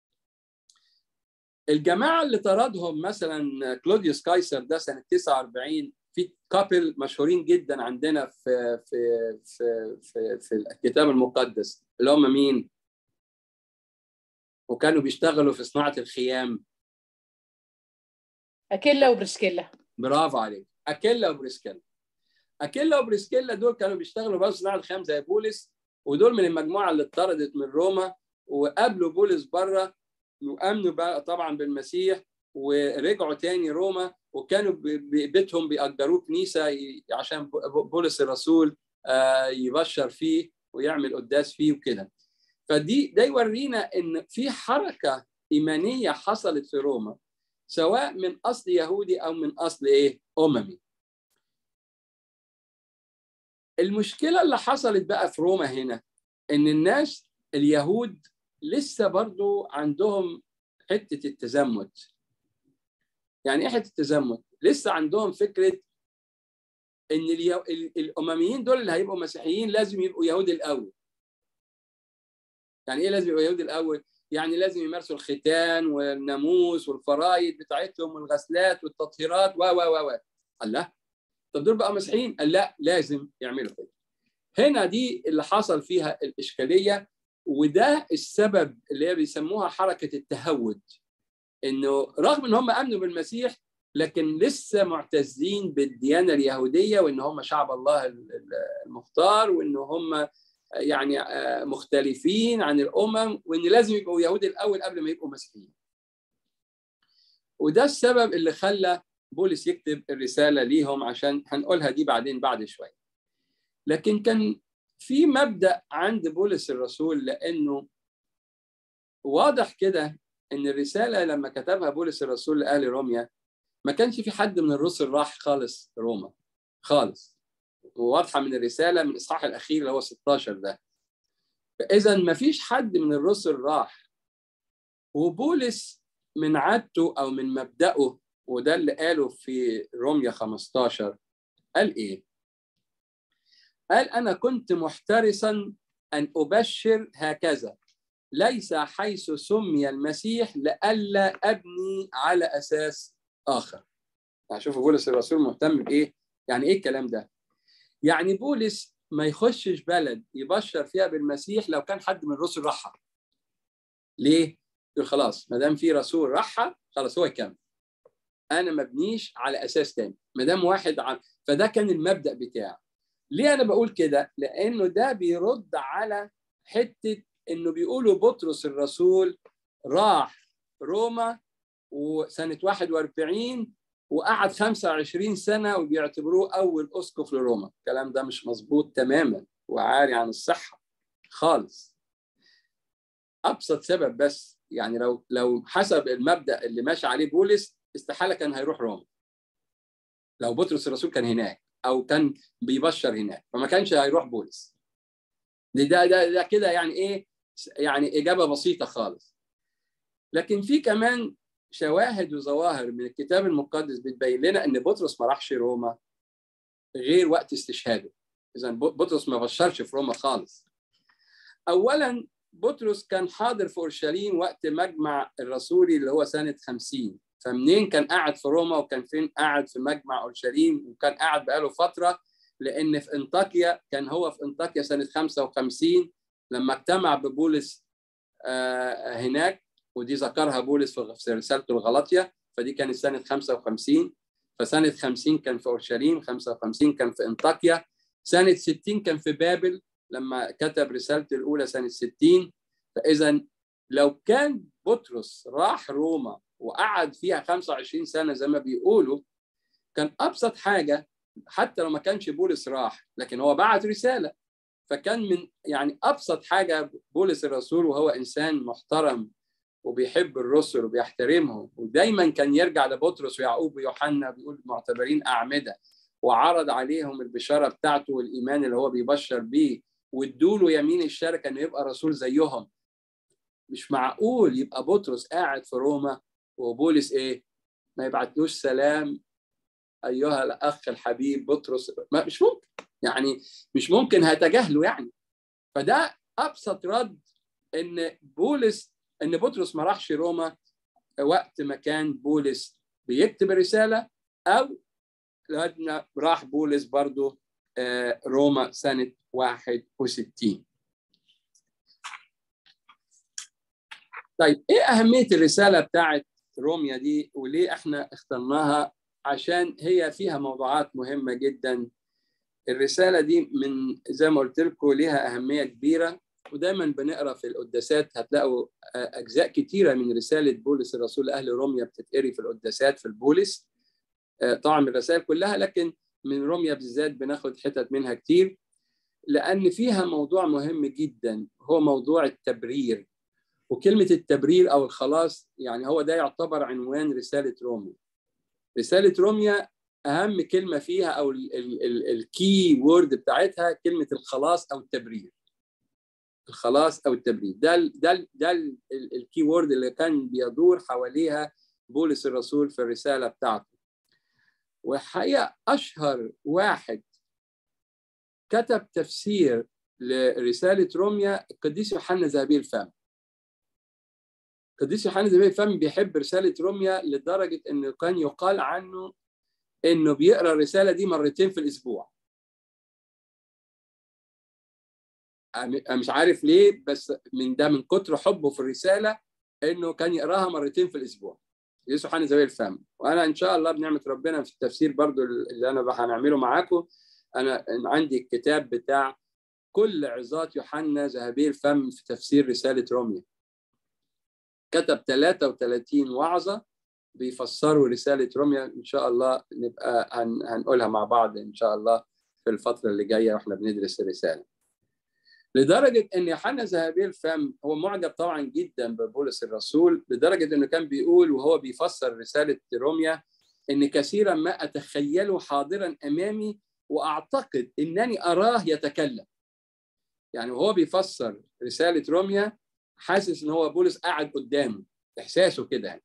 الجماعه اللي طردهم مثلا كلوديوس قيصر ده سنه 49 في كابل مشهورين جدا عندنا في في في في, في الكتاب المقدس اللي هم مين؟ وكانوا بيشتغلوا في صناعه الخيام اكيلا وبرسكيلا برافو عليك اكيلا وبرسكيلا اكيلا وبرسكيلا دول كانوا بيشتغلوا بس صناعه الخيام زي بولس ودول من المجموعه اللي اتطردت من روما وقابلوا بولس بره وامنوا بقى طبعا بالمسيح ورجعوا تاني روما وكانوا بيتهم بيأجروه كنيسه عشان بولس الرسول يبشر فيه ويعمل قداس فيه وكده فدي ده يورينا ان في حركه ايمانيه حصلت في روما سواء من اصل يهودي او من اصل ايه اممي المشكله اللي حصلت بقى في روما هنا ان الناس اليهود لسه برضو عندهم حته التزمت يعني ايه حته التزمت لسه عندهم فكره ان اليو... الامميين دول اللي هيبقوا مسيحيين لازم يبقوا يهود الاول يعني ايه لازم يبقوا يهود الاول يعني لازم يمارسوا الختان والناموس والفرائض بتاعتهم والغسلات والتطهيرات و و و الله طب دول بقى مسيحيين قال لا لازم يعملوا كده هنا دي اللي حصل فيها الاشكاليه وده السبب اللي هي بيسموها حركه التهود انه رغم ان هم امنوا بالمسيح لكن لسه معتزين بالديانه اليهوديه وان هم شعب الله المختار وان هم يعني مختلفين عن الامم وان لازم يبقوا يهود الاول قبل ما يبقوا مسيحيين. وده السبب اللي خلى بولس يكتب الرساله ليهم عشان هنقولها دي بعدين بعد شويه. لكن كان في مبدا عند بولس الرسول لانه واضح كده ان الرساله لما كتبها بولس الرسول لاهل روميا ما كانش في حد من الرسل راح خالص روما خالص واضحه من الرساله من الاصحاح الاخير اللي هو 16 ده فاذا ما فيش حد من الرسل راح وبولس من عادته او من مبداه وده اللي قاله في روميا 15 قال ايه؟ قال انا كنت محترسا ان ابشر هكذا ليس حيث سمي المسيح لئلا ابني على اساس اخر. يعني شوفوا بولس الرسول مهتم بايه؟ يعني ايه الكلام ده؟ يعني بولس ما يخشش بلد يبشر فيها بالمسيح لو كان حد من الرسل راحها. ليه؟ يقول خلاص ما دام في رسول راحها خلاص هو يكمل. انا ما ابنيش على اساس تاني، ما دام واحد عن فده كان المبدا بتاعه. ليه انا بقول كده؟ لانه ده بيرد على حته انه بيقولوا بطرس الرسول راح روما وسنة 41 وقعد 25 سنة وبيعتبروه أول أسقف لروما الكلام ده مش مظبوط تماما وعاري عن الصحة خالص أبسط سبب بس يعني لو لو حسب المبدأ اللي ماشي عليه بولس استحالة كان هيروح روما لو بطرس الرسول كان هناك أو كان بيبشر هناك فما كانش هيروح بولس ده ده ده كده يعني إيه يعني إجابة بسيطة خالص لكن في كمان شواهد وظواهر من الكتاب المقدس بتبين لنا ان بطرس ما راحش روما غير وقت استشهاده اذا بطرس ما بشرش في روما خالص اولا بطرس كان حاضر في اورشليم وقت مجمع الرسولي اللي هو سنه 50 فمنين كان قاعد في روما وكان فين قاعد في مجمع اورشليم وكان قاعد بقاله فتره لان في انطاكيا كان هو في انطاكيا سنه 55 لما اجتمع ببولس هناك ودي ذكرها بولس في رسالته الغلطية فدي كانت سنة 55 فسنة 50 كان في أورشليم 55 كان في انطاكيا سنة 60 كان في بابل لما كتب رسالته الأولى سنة 60 فإذا لو كان بطرس راح روما وقعد فيها 25 سنة زي ما بيقولوا كان أبسط حاجة حتى لو ما كانش بولس راح لكن هو بعت رسالة فكان من يعني أبسط حاجة بولس الرسول وهو إنسان محترم وبيحب الرسل وبيحترمهم ودايما كان يرجع لبطرس ويعقوب ويوحنا بيقول معتبرين أعمدة وعرض عليهم البشارة بتاعته والإيمان اللي هو بيبشر بيه وادوا له يمين الشركة إنه يبقى رسول زيهم مش معقول يبقى بطرس قاعد في روما وبولس إيه ما يبعتلوش سلام أيها الأخ الحبيب بطرس ما مش ممكن يعني مش ممكن هتجاهله يعني فده أبسط رد إن بولس ان بطرس ما راحش روما وقت ما كان بولس بيكتب الرساله او لأن راح بولس برضو روما سنة 61 طيب ايه أهمية الرسالة بتاعت روميا دي وليه احنا اخترناها عشان هي فيها موضوعات مهمة جدا الرسالة دي من زي ما قلت لكم ليها أهمية كبيرة ودايما بنقرا في القداسات هتلاقوا اجزاء كتيره من رساله بولس الرسول لاهل روميا بتتقري في القداسات في البولس طبعا من الرسائل كلها لكن من روميا بالذات بناخد حتت منها كتير لان فيها موضوع مهم جدا هو موضوع التبرير وكلمه التبرير او الخلاص يعني هو ده يعتبر عنوان رساله روميا رساله روميا اهم كلمه فيها او الكي وورد بتاعتها كلمه الخلاص او التبرير الخلاص او التبريد ده ال ده ال ده الكي وورد اللي كان بيدور حواليها بولس الرسول في الرساله بتاعته وحقيقه اشهر واحد كتب تفسير لرساله روميا القديس يوحنا ذهبي الفم القديس يوحنا ذهبي الفم بيحب رساله روميا لدرجه انه كان يقال عنه انه بيقرا الرساله دي مرتين في الاسبوع مش عارف ليه بس من ده من كتر حبه في الرساله انه كان يقراها مرتين في الاسبوع يسوع يوحنا زي الفم وانا ان شاء الله بنعمه ربنا في التفسير برضو اللي انا هنعمله معاكم انا عندي الكتاب بتاع كل عظات يوحنا ذهبي الفم في تفسير رساله روميا كتب 33 وعظه بيفسروا رساله روميا ان شاء الله نبقى هن هنقولها مع بعض ان شاء الله في الفتره اللي جايه واحنا بندرس الرساله لدرجه ان يوحنا ذهبي الفم هو معجب طبعا جدا ببولس الرسول لدرجه انه كان بيقول وهو بيفسر رساله روميا ان كثيرا ما اتخيله حاضرا امامي واعتقد انني اراه يتكلم يعني وهو بيفسر رساله روميا حاسس ان هو بولس قاعد قدامه احساسه كده يعني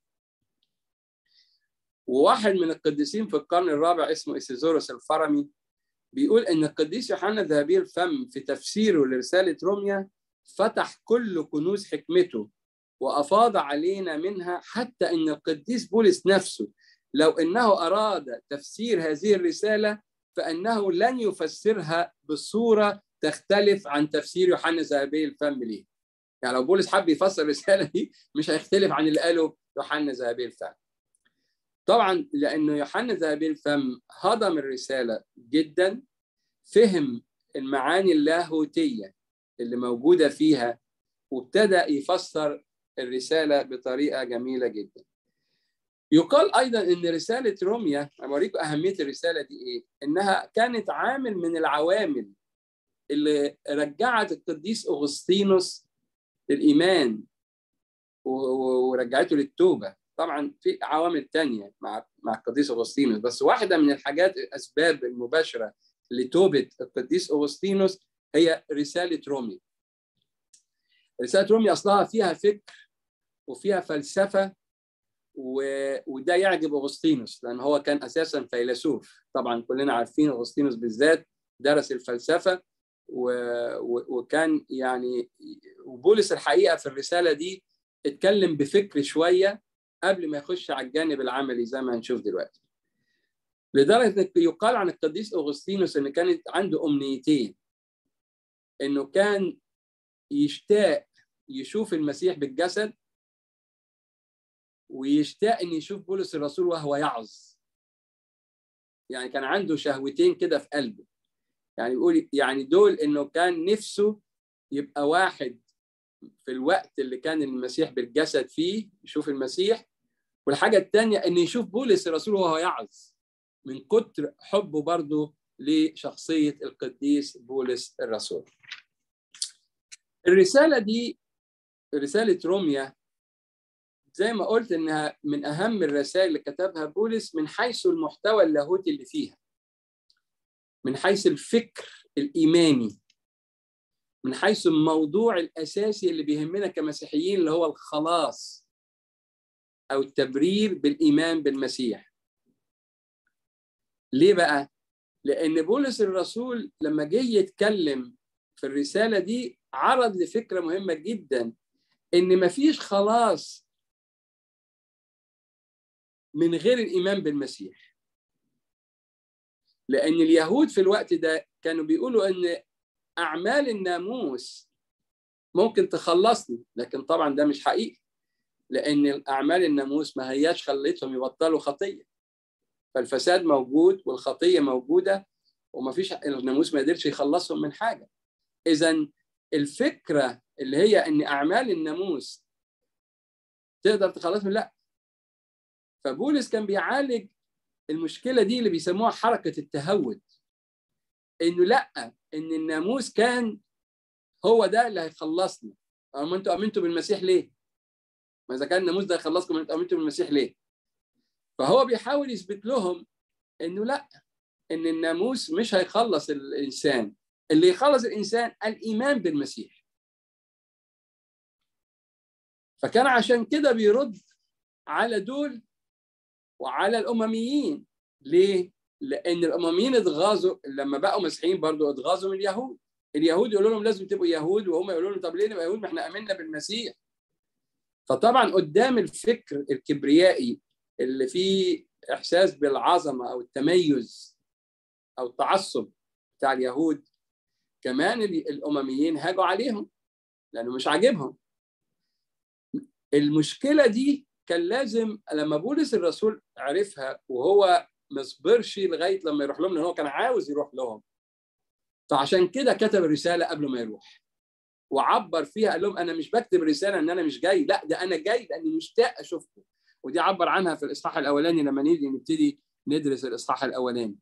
وواحد من القديسين في القرن الرابع اسمه إسيزوروس الفرمي بيقول ان القديس يوحنا ذهبي الفم في تفسيره لرساله روميا فتح كل كنوز حكمته وافاض علينا منها حتى ان القديس بولس نفسه لو انه اراد تفسير هذه الرساله فانه لن يفسرها بصوره تختلف عن تفسير يوحنا ذهبي الفم ليه. يعني لو بولس حب يفسر الرساله دي مش هيختلف عن اللي قاله يوحنا ذهبي الفم. طبعا لانه يوحنا ذهبي الفم هضم الرساله جدا فهم المعاني اللاهوتيه اللي موجوده فيها وابتدى يفسر الرسالة بطريقة جميلة جدا يقال أيضا أن رسالة روميا أوريكم أهمية الرسالة دي إيه إنها كانت عامل من العوامل اللي رجعت القديس أغسطينوس للإيمان ورجعته للتوبة طبعا في عوامل تانية مع مع القديس أغسطينوس بس واحدة من الحاجات الأسباب المباشرة لتوبة القديس أغسطينوس هي رسالة رومي رسالة رومي أصلها فيها فكر وفيها فلسفة و... وده يعجب أغسطينوس لأن هو كان أساسا فيلسوف طبعا كلنا عارفين أغسطينوس بالذات درس الفلسفة و... و... وكان يعني وبولس الحقيقة في الرسالة دي اتكلم بفكر شوية قبل ما يخش على الجانب العملي زي ما هنشوف دلوقتي لدرجة أن يقال عن القديس أغسطينوس أن كانت عنده أمنيتين أنه كان يشتاق يشوف المسيح بالجسد ويشتاق أن يشوف بولس الرسول وهو يعظ يعني كان عنده شهوتين كده في قلبه يعني يقول يعني دول انه كان نفسه يبقى واحد في الوقت اللي كان المسيح بالجسد فيه يشوف المسيح والحاجة الثانية أن يشوف بولس الرسول وهو يعظ من كتر حبه برضه لشخصية القديس بولس الرسول الرسالة دي رسالة روميا زي ما قلت إنها من أهم الرسائل اللي كتبها بولس من حيث المحتوى اللاهوتي اللي فيها من حيث الفكر الإيماني من حيث الموضوع الأساسي اللي بيهمنا كمسيحيين اللي هو الخلاص أو التبرير بالإيمان بالمسيح ليه بقى؟ لأن بولس الرسول لما جه يتكلم في الرسالة دي عرض لفكرة مهمة جدا إن مفيش خلاص من غير الإيمان بالمسيح لأن اليهود في الوقت ده كانوا بيقولوا إن أعمال الناموس ممكن تخلصني لكن طبعا ده مش حقيقي لأن أعمال الناموس ما هياش خلتهم يبطلوا خطية فالفساد موجود والخطية موجودة وما فيش الناموس ما قدرش يخلصهم من حاجة إذا الفكرة اللي هي إن أعمال الناموس تقدر تخلصهم لا فبولس كان بيعالج المشكلة دي اللي بيسموها حركة التهود إنه لا إن الناموس كان هو ده اللي هيخلصنا أما أنتوا آمنتوا بالمسيح ليه؟ ما إذا كان الناموس ده يخلصكم أنتوا آمنتوا بالمسيح ليه؟ فهو بيحاول يثبت لهم إنه لا إن الناموس مش هيخلص الإنسان اللي يخلص الإنسان الإيمان بالمسيح فكان عشان كده بيرد على دول وعلى الأمميين ليه؟ لأن الأمميين اتغاظوا لما بقوا مسيحيين برضو اتغاظوا من اليهود اليهود يقولوا لهم لازم تبقوا يهود وهم يقولوا لهم طب ليه نبقى يهود ما احنا آمنا بالمسيح فطبعا قدام الفكر الكبريائي اللي فيه إحساس بالعظمة أو التميز أو التعصب بتاع اليهود كمان الأمميين هاجوا عليهم لأنه مش عاجبهم المشكلة دي كان لازم لما بولس الرسول عرفها وهو ما صبرش لغايه لما يروح لهم لان هو كان عاوز يروح لهم فعشان كده كتب الرساله قبل ما يروح وعبر فيها قال لهم انا مش بكتب رساله ان انا مش جاي لا ده انا جاي لاني مشتاق اشوفكم ودي عبر عنها في الاصحاح الاولاني لما نيجي نبتدي ندرس الاصحاح الاولاني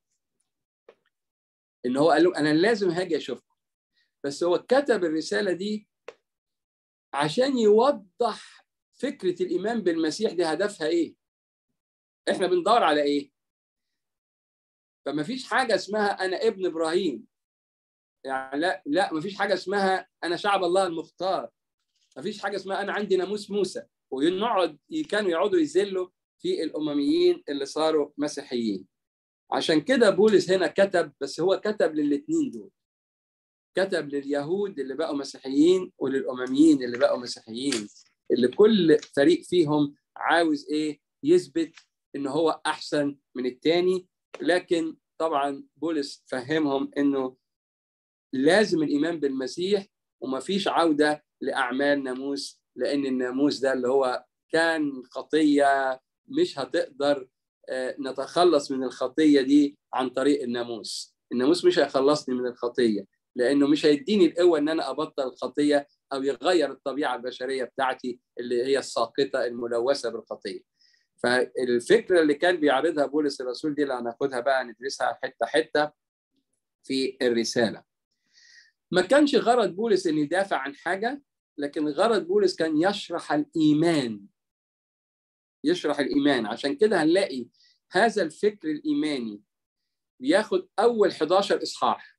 ان هو قال لهم انا لازم هاجي اشوفكم بس هو كتب الرساله دي عشان يوضح فكره الايمان بالمسيح دي هدفها ايه احنا بندور على ايه فما فيش حاجه اسمها انا ابن ابراهيم يعني لا لا ما فيش حاجه اسمها انا شعب الله المختار ما فيش حاجه اسمها انا عندي ناموس موسى ونقعد كانوا يقعدوا يذلوا في الامميين اللي صاروا مسيحيين عشان كده بولس هنا كتب بس هو كتب للاثنين دول كتب لليهود اللي بقوا مسيحيين وللامميين اللي بقوا مسيحيين اللي كل فريق فيهم عاوز ايه يثبت ان هو احسن من الثاني لكن طبعا بولس فهمهم انه لازم الايمان بالمسيح وما فيش عوده لاعمال ناموس لان الناموس ده اللي هو كان خطيه مش هتقدر نتخلص من الخطيه دي عن طريق الناموس الناموس مش هيخلصني من الخطيه لانه مش هيديني القوه ان انا ابطل الخطيه او يغير الطبيعه البشريه بتاعتي اللي هي الساقطه الملوثه بالخطيه فالفكره اللي كان بيعرضها بولس الرسول دي اللي هناخدها بقى ندرسها حته حته في الرساله ما كانش غرض بولس ان يدافع عن حاجه لكن غرض بولس كان يشرح الايمان يشرح الايمان عشان كده هنلاقي هذا الفكر الايماني بياخد اول 11 اصحاح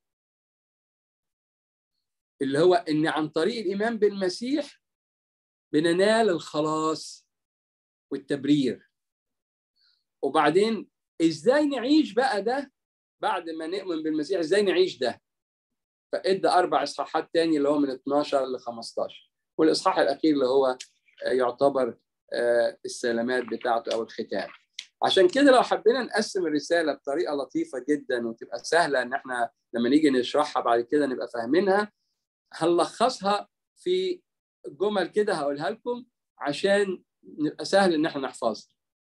اللي هو ان عن طريق الايمان بالمسيح بننال الخلاص والتبرير وبعدين ازاي نعيش بقى ده بعد ما نؤمن بالمسيح ازاي نعيش ده فادى اربع اصحاحات تاني اللي هو من 12 ل 15 والاصحاح الاخير اللي هو يعتبر السلامات بتاعته او الختام عشان كده لو حبينا نقسم الرساله بطريقه لطيفه جدا وتبقى سهله ان احنا لما نيجي نشرحها بعد كده نبقى فاهمينها هنلخصها في جمل كده هقولها لكم عشان نبقى سهل ان احنا نحفظها.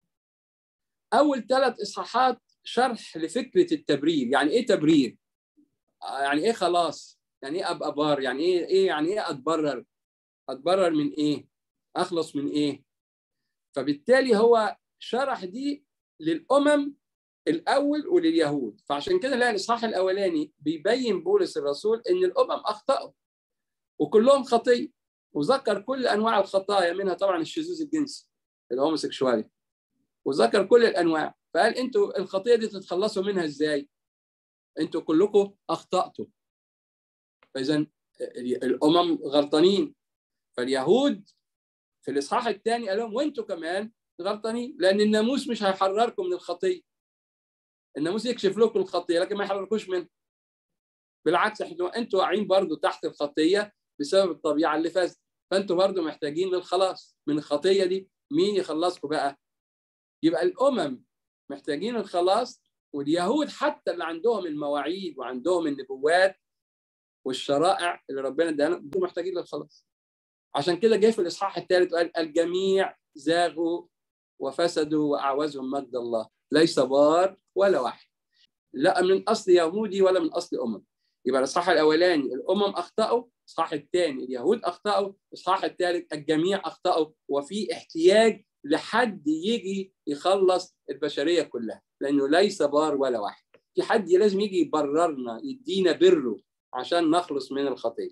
اول ثلاث اصحاحات شرح لفكره التبرير، يعني ايه تبرير؟ يعني ايه خلاص؟ يعني ايه ابقى بار؟ يعني ايه ايه يعني ايه اتبرر؟ اتبرر من ايه؟ اخلص من ايه؟ فبالتالي هو شرح دي للامم الاول ولليهود فعشان كده نلاقي الاصحاح الاولاني بيبين بولس الرسول ان الامم اخطاوا وكلهم خطيه وذكر كل انواع الخطايا منها طبعا الشذوذ الجنسي الهوموسيكشوالي وذكر كل الانواع فقال انتوا الخطيه دي تتخلصوا منها ازاي؟ انتوا كلكم اخطاتوا فاذا الامم غلطانين فاليهود في الاصحاح الثاني قال لهم وانتوا كمان غلطانين لان الناموس مش هيحرركم من الخطيه الناموس يكشف لكم الخطيه لكن ما يحرركوش منها بالعكس احنا انتوا واقعين برضه تحت الخطيه بسبب الطبيعه اللي فاتت فانتوا برضه محتاجين للخلاص من الخطيه دي مين يخلصكم بقى يبقى الامم محتاجين الخلاص واليهود حتى اللي عندهم المواعيد وعندهم النبوات والشرائع اللي ربنا اداها لهم محتاجين للخلاص عشان كده جه في الاصحاح الثالث وقال الجميع زاغوا وفسدوا واعوزهم مجد الله ليس بار ولا واحد لا من اصل يهودي ولا من اصل امم يبقى الاصحاح الاولاني الامم اخطاوا الاصحاح الثاني اليهود اخطاوا الاصحاح الثالث الجميع اخطاوا وفي احتياج لحد يجي يخلص البشريه كلها لانه ليس بار ولا واحد في حد لازم يجي يبررنا يدينا بره عشان نخلص من الخطيه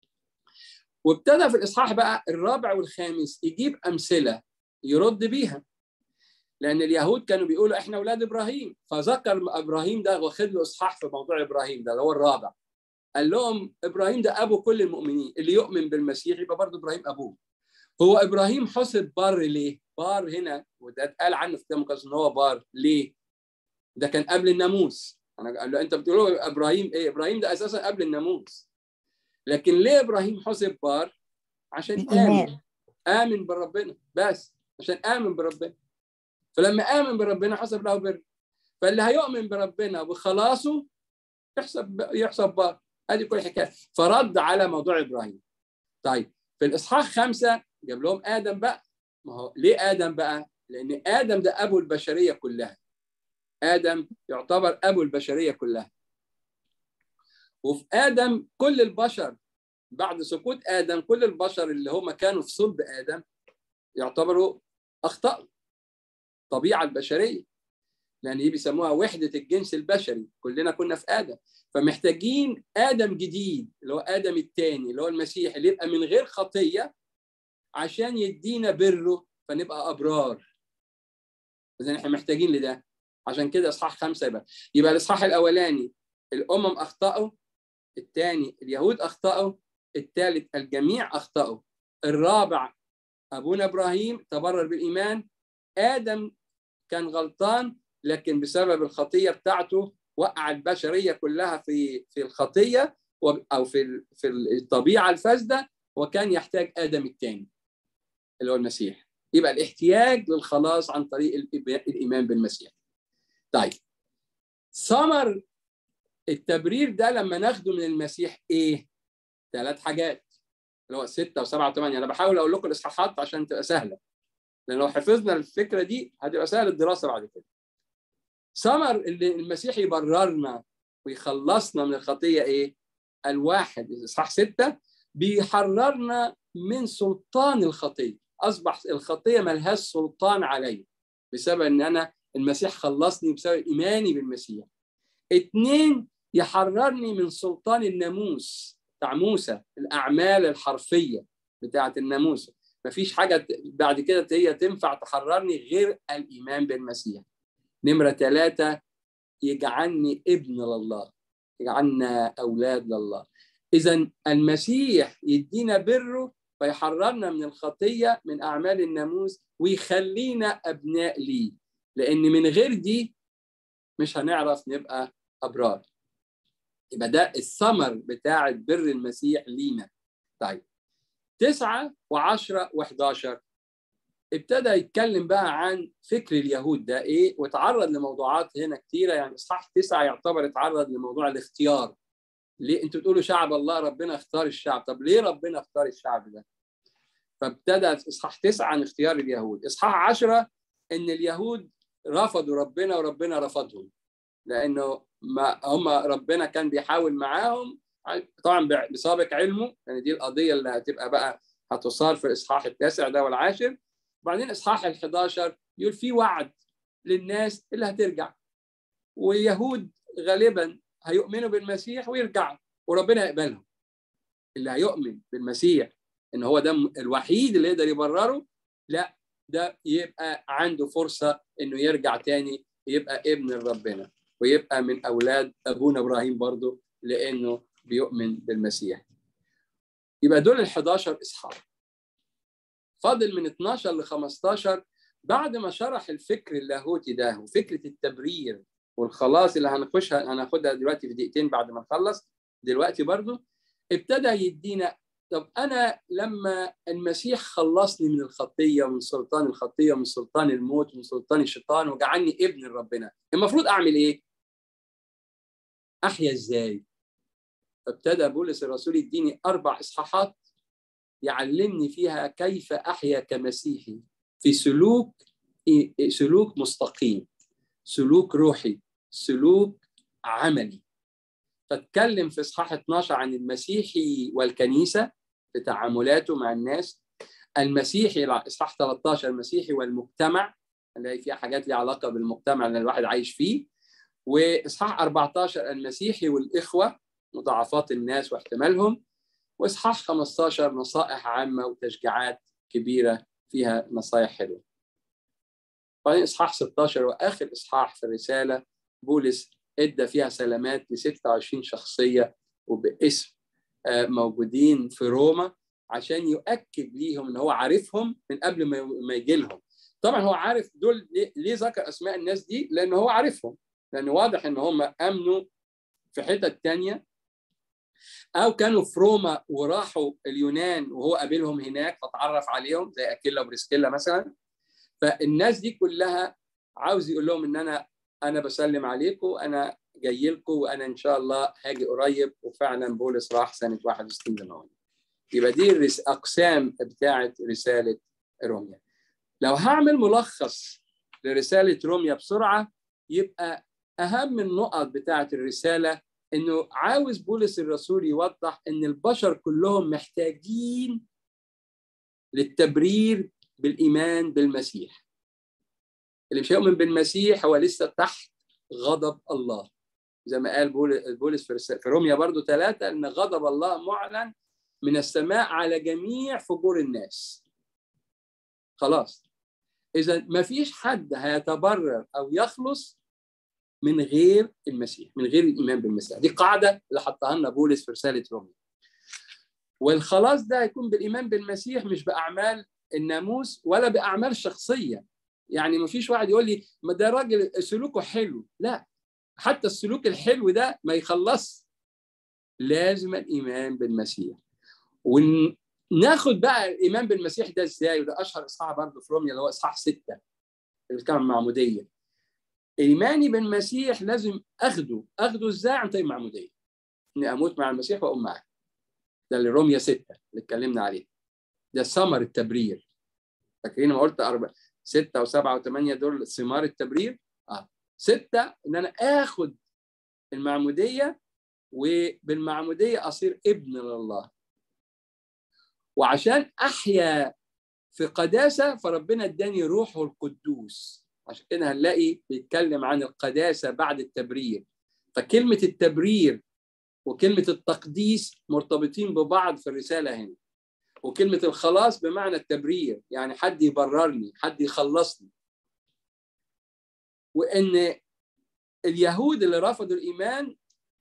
وابتدى في الاصحاح بقى الرابع والخامس يجيب امثله يرد بيها لان اليهود كانوا بيقولوا احنا اولاد ابراهيم فذكر ابراهيم ده واخد له اصحاح في موضوع ابراهيم ده اللي هو الرابع قال لهم ابراهيم ده ابو كل المؤمنين اللي يؤمن بالمسيح يبقى برضه ابراهيم ابوه هو ابراهيم حسب بار ليه؟ بار هنا وده اتقال عنه في الكتاب المقدس ان هو بار ليه؟ ده كان قبل الناموس انا قال له انت بتقولوا ابراهيم ايه؟ ابراهيم ده اساسا قبل الناموس لكن ليه ابراهيم حسب بار؟ عشان امن امن بربنا بس عشان امن بربنا فلما امن بربنا حسب له بر فاللي هيؤمن بربنا وخلاصه يحسب يحسب بار هذه كل الحكايه فرد على موضوع ابراهيم طيب في الاصحاح خمسه جاب لهم ادم بقى ما هو ليه ادم بقى؟ لان ادم ده ابو البشريه كلها ادم يعتبر ابو البشريه كلها وفي ادم كل البشر بعد سقوط ادم كل البشر اللي هم كانوا في صلب ادم يعتبروا اخطاوا الطبيعه البشريه لان دي بيسموها وحده الجنس البشري كلنا كنا في ادم فمحتاجين ادم جديد اللي هو ادم الثاني اللي هو المسيح اللي يبقى من غير خطيه عشان يدينا بره فنبقى ابرار اذا احنا محتاجين لده عشان كده اصحاح خمسه يبقى يبقى الاصحاح الاولاني الامم اخطاوا الثاني اليهود اخطاوا الثالث الجميع اخطاوا الرابع ابونا ابراهيم تبرر بالايمان ادم كان غلطان لكن بسبب الخطيه بتاعته وقع البشريه كلها في في الخطيه او في في الطبيعه الفاسده وكان يحتاج ادم الثاني اللي هو المسيح يبقى الاحتياج للخلاص عن طريق الايمان بالمسيح طيب ثمر التبرير ده لما ناخده من المسيح ايه ثلاث حاجات اللي هو ستة وسبعة وثمانية أنا بحاول أقول لكم الإصحاحات عشان تبقى سهلة لأن لو حفظنا الفكرة دي هتبقى سهل الدراسة بعد كده ثمر اللي المسيح يبررنا ويخلصنا من الخطية إيه؟ الواحد اصحاح ستة بيحررنا من سلطان الخطيه اصبح الخطيه ملهاش سلطان علي بسبب ان انا المسيح خلصني بسبب ايماني بالمسيح اتنين يحررني من سلطان الناموس بتاع موسى الاعمال الحرفيه بتاعه الناموس مفيش حاجه بعد كده هي تنفع تحررني غير الايمان بالمسيح نمره ثلاثه يجعلني ابن لله يجعلنا اولاد لله اذا المسيح يدينا بره فيحررنا من الخطيه من اعمال الناموس ويخلينا ابناء ليه لان من غير دي مش هنعرف نبقى ابرار يبقى ده الثمر بتاع بر المسيح لينا طيب تسعة وعشرة وحداشر ابتدى يتكلم بقى عن فكر اليهود ده ايه وتعرض لموضوعات هنا كتيره يعني اصحاح تسعه يعتبر اتعرض لموضوع الاختيار ليه انتوا بتقولوا شعب الله ربنا اختار الشعب طب ليه ربنا اختار الشعب ده فابتدى اصحاح تسعه عن اختيار اليهود اصحاح عشرة ان اليهود رفضوا ربنا وربنا رفضهم لانه ما هم ربنا كان بيحاول معاهم طبعا بسابق علمه يعني دي القضيه اللي هتبقى بقى هتصار في الاصحاح التاسع ده والعاشر وبعدين اصحاح ال 11 يقول في وعد للناس اللي هترجع واليهود غالبا هيؤمنوا بالمسيح ويرجعوا وربنا يقبلهم اللي هيؤمن بالمسيح ان هو ده الوحيد اللي يقدر يبرره لا ده يبقى عنده فرصه انه يرجع تاني يبقى ابن ربنا ويبقى من اولاد ابونا ابراهيم برضه لانه بيؤمن بالمسيح يبقى دول ال 11 اصحاح فاضل من 12 ل 15 بعد ما شرح الفكر اللاهوتي ده وفكره التبرير والخلاص اللي هنخشها هناخدها دلوقتي في دقيقتين بعد ما نخلص دلوقتي برضو ابتدى يدينا طب انا لما المسيح خلصني من الخطيه ومن سلطان الخطيه ومن سلطان الموت ومن سلطان الشيطان وجعلني ابن ربنا المفروض اعمل ايه؟ احيا ازاي؟ فابتدى بولس الرسول يديني اربع اصحاحات يعلمني فيها كيف احيا كمسيحي في سلوك سلوك مستقيم سلوك روحي سلوك عملي فاتكلم في اصحاح 12 عن المسيحي والكنيسه في تعاملاته مع الناس المسيحي اصحاح 13 المسيحي والمجتمع اللي فيها حاجات ليها علاقه بالمجتمع اللي الواحد عايش فيه واصحاح 14 المسيحي والاخوه مضاعفات الناس واحتمالهم واصحاح 15 نصائح عامه وتشجيعات كبيره فيها نصائح حلوه. بعدين اصحاح 16 واخر اصحاح في الرساله بولس ادى فيها سلامات ل 26 شخصيه وباسم موجودين في روما عشان يؤكد ليهم ان هو عارفهم من قبل ما يجي لهم. طبعا هو عارف دول ليه ذكر اسماء الناس دي؟ لان هو عارفهم لان واضح ان هم امنوا في حتت تانية او كانوا في روما وراحوا اليونان وهو قابلهم هناك فتعرف عليهم زي اكيلا وبريسكيلا مثلا فالناس دي كلها عاوز يقول لهم ان انا انا بسلم عليكم انا جاي لكم وانا ان شاء الله هاجي قريب وفعلا بولس راح سنه 61 زي ما يبقى دي الاقسام بتاعه رساله روميا لو هعمل ملخص لرساله روميا بسرعه يبقى اهم النقط بتاعه الرساله انه عاوز بولس الرسول يوضح ان البشر كلهم محتاجين للتبرير بالايمان بالمسيح اللي مش هيؤمن بالمسيح هو لسه تحت غضب الله زي ما قال بولس في روميا برضو ثلاثة أن غضب الله معلن من السماء على جميع فجور الناس خلاص إذا ما فيش حد هيتبرر أو يخلص من غير المسيح من غير الايمان بالمسيح دي قاعده اللي حطها لنا بولس في رساله روميا والخلاص ده هيكون بالايمان بالمسيح مش باعمال الناموس ولا باعمال شخصيه يعني ما فيش واحد يقول لي ما ده راجل سلوكه حلو لا حتى السلوك الحلو ده ما يخلص لازم الايمان بالمسيح وناخد بقى الايمان بالمسيح ده ازاي وده اشهر اصحاح برضه في روميا اللي هو اصحاح سته اللي كان معموديه ايماني بالمسيح لازم اخده اخده ازاي عن طريق المعموديه اني اموت مع المسيح واقوم معاه ده اللي روميا 6 اللي اتكلمنا عليه ده ثمر التبرير فاكرين ما قلت أربع ستة وسبعة وثمانية دول ثمار التبرير اه ستة ان انا اخد المعمودية وبالمعموديه اصير ابن لله وعشان احيا في قداسه فربنا اداني روحه القدوس عشان كده هنلاقي بيتكلم عن القداسه بعد التبرير فكلمه التبرير وكلمه التقديس مرتبطين ببعض في الرساله هنا وكلمه الخلاص بمعنى التبرير يعني حد يبررني حد يخلصني وان اليهود اللي رفضوا الايمان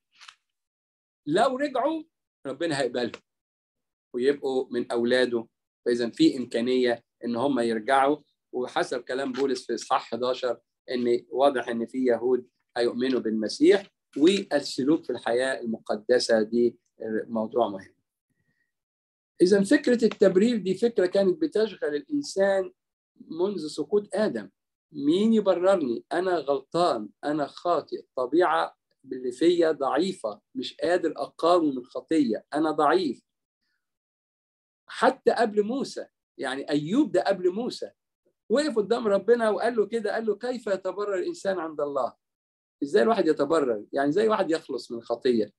لو رجعوا ربنا هيقبلهم ويبقوا من اولاده فاذا في امكانيه ان هم يرجعوا وحسب كلام بولس في اصحاح 11 ان واضح ان في يهود هيؤمنوا بالمسيح والسلوك في الحياه المقدسه دي موضوع مهم. اذا فكره التبرير دي فكره كانت بتشغل الانسان منذ سقوط ادم. مين يبررني؟ انا غلطان، انا خاطئ، طبيعه اللي فيا ضعيفه، مش قادر اقاوم الخطيه، انا ضعيف. حتى قبل موسى يعني ايوب ده قبل موسى وقف قدام ربنا وقال له كده قال له كيف يتبرر الانسان عند الله ازاي الواحد يتبرر يعني ازاي واحد يخلص من الخطيه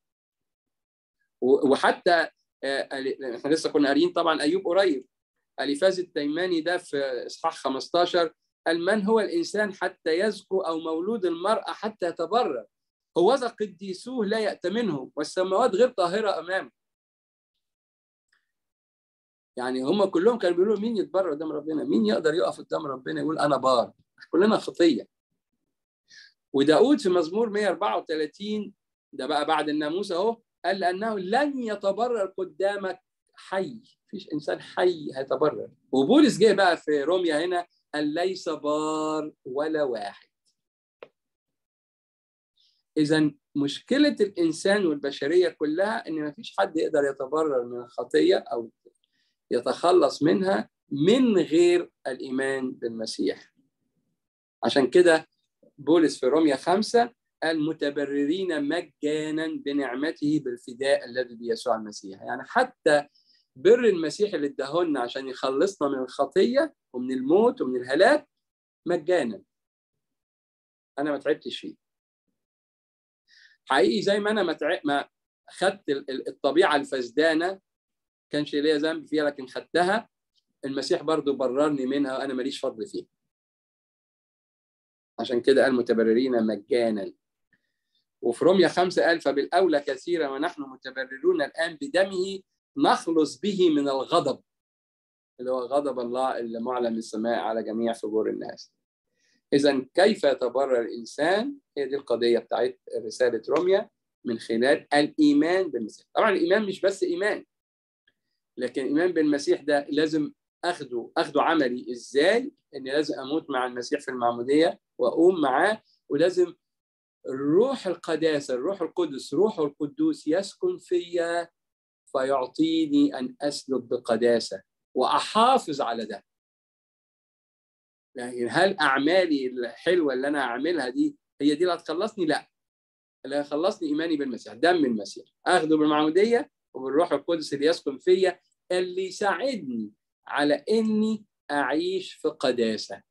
وحتى احنا لسه كنا قاريين طبعا ايوب قريب اليفاز التيماني ده في اصحاح 15 قال من هو الانسان حتى يزكو او مولود المراه حتى يتبرر هوذا قديسوه لا يأتمنهم والسماوات غير طاهره امامه يعني هم كلهم كانوا بيقولوا مين يتبرر قدام ربنا مين يقدر يقف قدام ربنا يقول انا بار كلنا خطيه وداود في مزمور 134 ده بقى بعد الناموس اهو قال لانه لن يتبرر قدامك حي مفيش انسان حي هيتبرر وبولس جه بقى في روميا هنا قال ليس بار ولا واحد اذا مشكله الانسان والبشريه كلها ان مفيش حد يقدر يتبرر من الخطيه او يتخلص منها من غير الإيمان بالمسيح عشان كده بولس في روميا خمسة قال متبررين مجانا بنعمته بالفداء الذي بيسوع المسيح يعني حتى بر المسيح اللي اداهولنا عشان يخلصنا من الخطية ومن الموت ومن الهلاك مجانا أنا ما تعبتش فيه حقيقي زي ما أنا ما, تعب ما خدت الطبيعة الفسدانة كانش ليا ذنب فيها لكن خدتها المسيح برضو بررني منها وانا ماليش فضل فيها عشان كده قال متبررين مجانا وفي روميا خمسة قال فبالأولى كثيرا ونحن متبررون الآن بدمه نخلص به من الغضب اللي هو غضب الله اللي معلن السماء على جميع فجور الناس إذا كيف يتبرر الإنسان هي دي القضية بتاعت رسالة روميا من خلال الإيمان بالمسيح طبعا الإيمان مش بس إيمان لكن الايمان بالمسيح ده لازم اخده اخده عملي ازاي ان لازم اموت مع المسيح في المعموديه واقوم معاه ولازم روح القداسه الروح القدس روح القدوس يسكن فيا فيعطيني ان اسلك بقداسه واحافظ على ده يعني هل اعمالي الحلوه اللي انا اعملها دي هي دي اللي هتخلصني لا اللي هيخلصني ايماني بالمسيح دم المسيح اخده بالمعموديه وبالروح القدس اللي يسكن فيا اللي يساعدني على اني اعيش في قداسه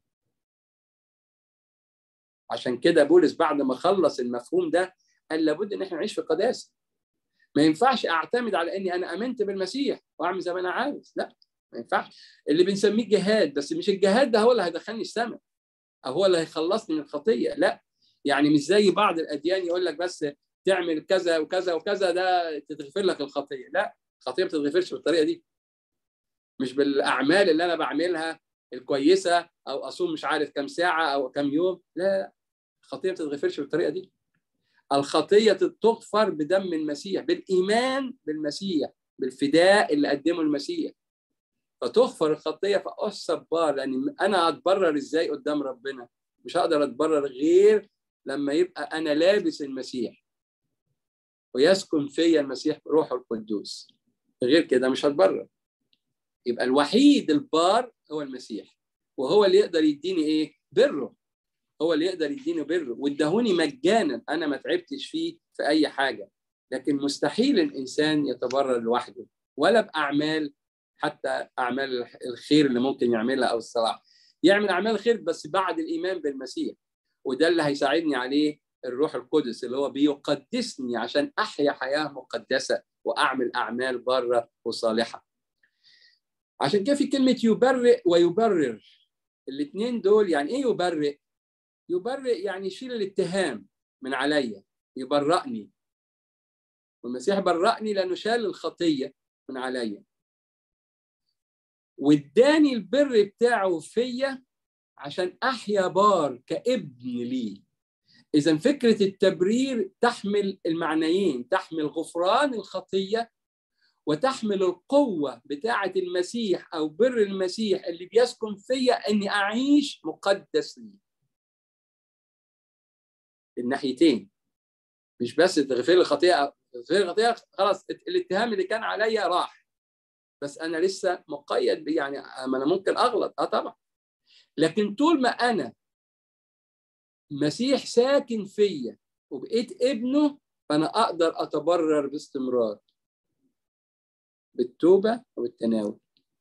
عشان كده بولس بعد ما خلص المفهوم ده قال لابد ان احنا نعيش في قداسه ما ينفعش اعتمد على اني انا امنت بالمسيح واعمل زي ما انا عاوز لا ما ينفعش اللي بنسميه جهاد بس مش الجهاد ده هو اللي هيدخلني السماء او هو اللي هيخلصني من الخطيه لا يعني مش زي بعض الاديان يقول لك بس تعمل كذا وكذا وكذا ده تتغفر لك الخطيه لا الخطيه ما بتتغفرش بالطريقه دي مش بالاعمال اللي انا بعملها الكويسه او اصوم مش عارف كم ساعه او كم يوم لا الخطيه ما بتتغفرش بالطريقه دي الخطيه تغفر بدم المسيح بالايمان بالمسيح بالفداء اللي قدمه المسيح فتغفر الخطيه فاحسب بار لان انا اتبرر ازاي قدام ربنا مش هقدر اتبرر غير لما يبقى انا لابس المسيح ويسكن فيا المسيح روحه القدوس غير كده مش هتبرر يبقى الوحيد البار هو المسيح وهو اللي يقدر يديني ايه بره هو اللي يقدر يديني بره وادهوني مجانا انا ما تعبتش فيه في اي حاجه لكن مستحيل الانسان يتبرر لوحده ولا باعمال حتى اعمال الخير اللي ممكن يعملها او الصلاح يعمل اعمال خير بس بعد الايمان بالمسيح وده اللي هيساعدني عليه الروح القدس اللي هو بيقدسني عشان احيا حياه مقدسه واعمل اعمال بره وصالحه عشان كده في كلمه يبرئ ويبرر الاثنين دول يعني ايه يبرئ يبرئ يعني يشيل الاتهام من عليا يبرأني والمسيح برأني لانه شال الخطيه من عليا واداني البر بتاعه فيا عشان احيا بار كابن لي اذا فكره التبرير تحمل المعنيين تحمل غفران الخطيه وتحمل القوه بتاعه المسيح او بر المسيح اللي بيسكن فيا اني اعيش مقدس لي الناحيتين مش بس تغفر لي الخطيئه تغفر لي الخطيئه خلاص الاتهام اللي كان عليا راح بس انا لسه مقيد يعني ما انا ممكن اغلط اه طبعا لكن طول ما انا مسيح ساكن فيا وبقيت ابنه فانا اقدر اتبرر باستمرار بالتوبه والتناول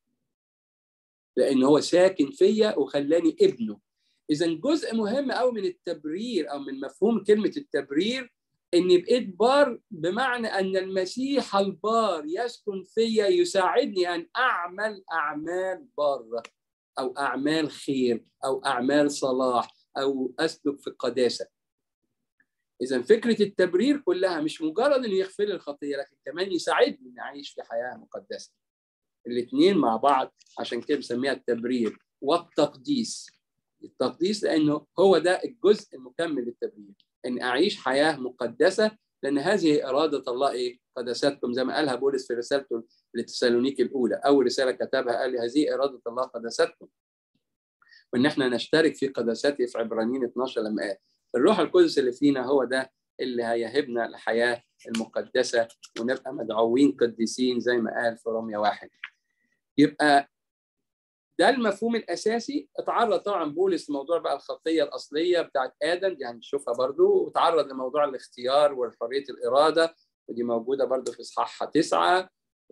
لان هو ساكن فيا وخلاني ابنه اذا جزء مهم قوي من التبرير او من مفهوم كلمه التبرير اني بقيت بار بمعنى ان المسيح البار يسكن فيا يساعدني ان اعمل اعمال باره او اعمال خير او اعمال صلاح او اسلك في القداسه اذا فكره التبرير كلها مش مجرد انه يغفر لي الخطيه لكن كمان يساعدني اني اعيش في حياه مقدسه الاثنين مع بعض عشان كده بسميها التبرير والتقديس التقديس لانه هو ده الجزء المكمل للتبرير ان اعيش حياه مقدسه لان هذه اراده الله ايه؟ قدستكم زي ما قالها بولس في رسالته لتسالونيك الاولى اول رساله كتبها قال هذه اراده الله قدستكم وان احنا نشترك في قداسته في عبرانيين 12 لما قال الروح القدس اللي فينا هو ده اللي هيهبنا الحياه المقدسه ونبقى مدعوين قديسين زي ما قال في روميا واحد يبقى ده المفهوم الاساسي اتعرض طبعا بولس لموضوع بقى الخطيه الاصليه بتاعت ادم دي هنشوفها برضو وتعرض لموضوع الاختيار وحريه الاراده ودي موجوده برضو في اصحاح تسعه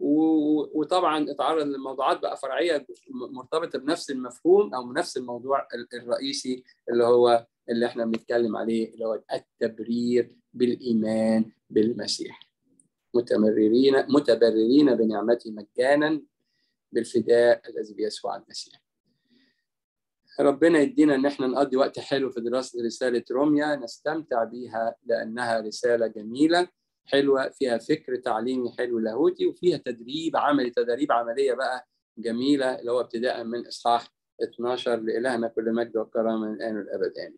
وطبعا اتعرض لموضوعات بقى فرعيه مرتبطه بنفس المفهوم او نفس الموضوع الرئيسي اللي هو اللي احنا بنتكلم عليه اللي هو التبرير بالايمان بالمسيح متمررين متبررين بنعمته مجانا بالفداء الذي بيسوع المسيح ربنا يدينا ان احنا نقضي وقت حلو في دراسه رساله روميا نستمتع بيها لانها رساله جميله حلوه فيها فكر تعليمي حلو لاهوتي وفيها تدريب عملي تدريب عمليه بقى جميله اللي هو ابتداء من اصحاح 12 لالهنا كل مجد وكرامه من الان والابد امين.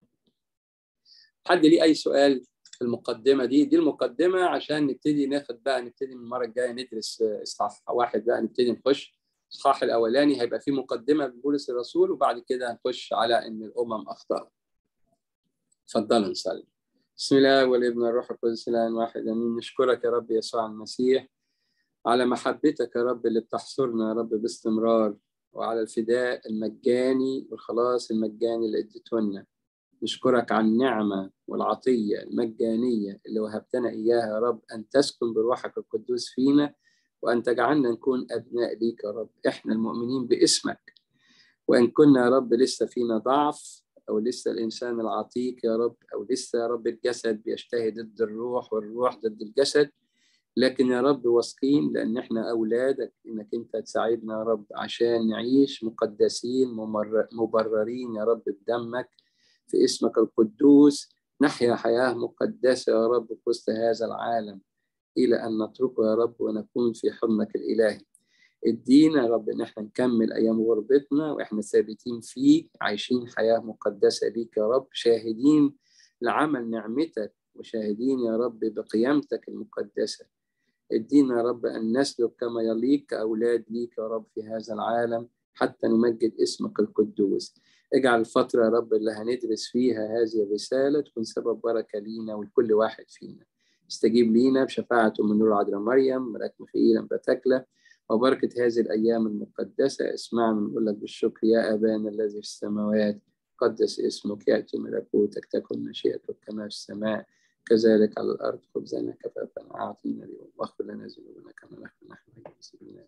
حد ليه اي سؤال في المقدمه دي؟ دي المقدمه عشان نبتدي ناخد بقى نبتدي من المره الجايه ندرس اصحاح واحد بقى نبتدي نخش الاصحاح الاولاني هيبقى فيه مقدمه ببولس الرسول وبعد كده هنخش على ان الامم اخطات. اتفضلوا نصلي. بسم الله والابن والروح القدس الان واحد امين نشكرك يا رب يسوع المسيح على محبتك يا رب اللي بتحصرنا يا رب باستمرار وعلى الفداء المجاني والخلاص المجاني اللي اديته لنا نشكرك على النعمة والعطية المجانية اللي وهبتنا إياها يا رب أن تسكن بروحك القدوس فينا وأن تجعلنا نكون أبناء ليك يا رب إحنا المؤمنين باسمك وإن كنا يا رب لسه فينا ضعف أو لسه الإنسان العتيق يا رب أو لسه يا رب الجسد بيجتهد ضد الروح والروح ضد الجسد لكن يا رب واثقين لأن إحنا أولادك إنك أنت تساعدنا يا رب عشان نعيش مقدسين مبررين يا رب بدمك في اسمك القدوس نحيا حياة مقدسة يا رب في وسط هذا العالم إلى أن نتركه يا رب ونكون في حضنك الإلهي ادينا يا رب ان احنا نكمل ايام غربتنا واحنا ثابتين فيك عايشين حياه مقدسه ليك يا رب شاهدين لعمل نعمتك وشاهدين يا رب بقيامتك المقدسه ادينا يا رب ان نسلك كما يليق كاولاد ليك يا رب في هذا العالم حتى نمجد اسمك القدوس اجعل الفترة يا رب اللي هندرس فيها هذه الرسالة تكون سبب بركة لينا ولكل واحد فينا استجيب لينا بشفاعة من نور عذراء مريم ملاك مخيل بتكلة وبركة هذه الأيام المقدسة اسمعنا نقول لك بالشكر يا أبانا الذي في السماوات قدس اسمك يأتي ملكوتك تكن مشيئتك كما في السماء كذلك على الأرض خبزنا كفافنا أعطينا اليوم واغفر لنا ذنوبنا كما نغفر نحن المسلمين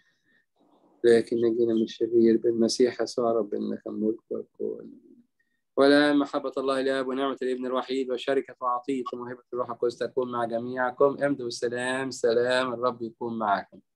لكن نجينا من الشرير بالمسيح يسوع ربنا لك الملك والقوة ولا محبة الله الآب ونعمة الابن الوحيد وشركة وعطية وموهبة الروح القدس تكون مع جميعكم امضوا بالسلام سلام الرب يكون معكم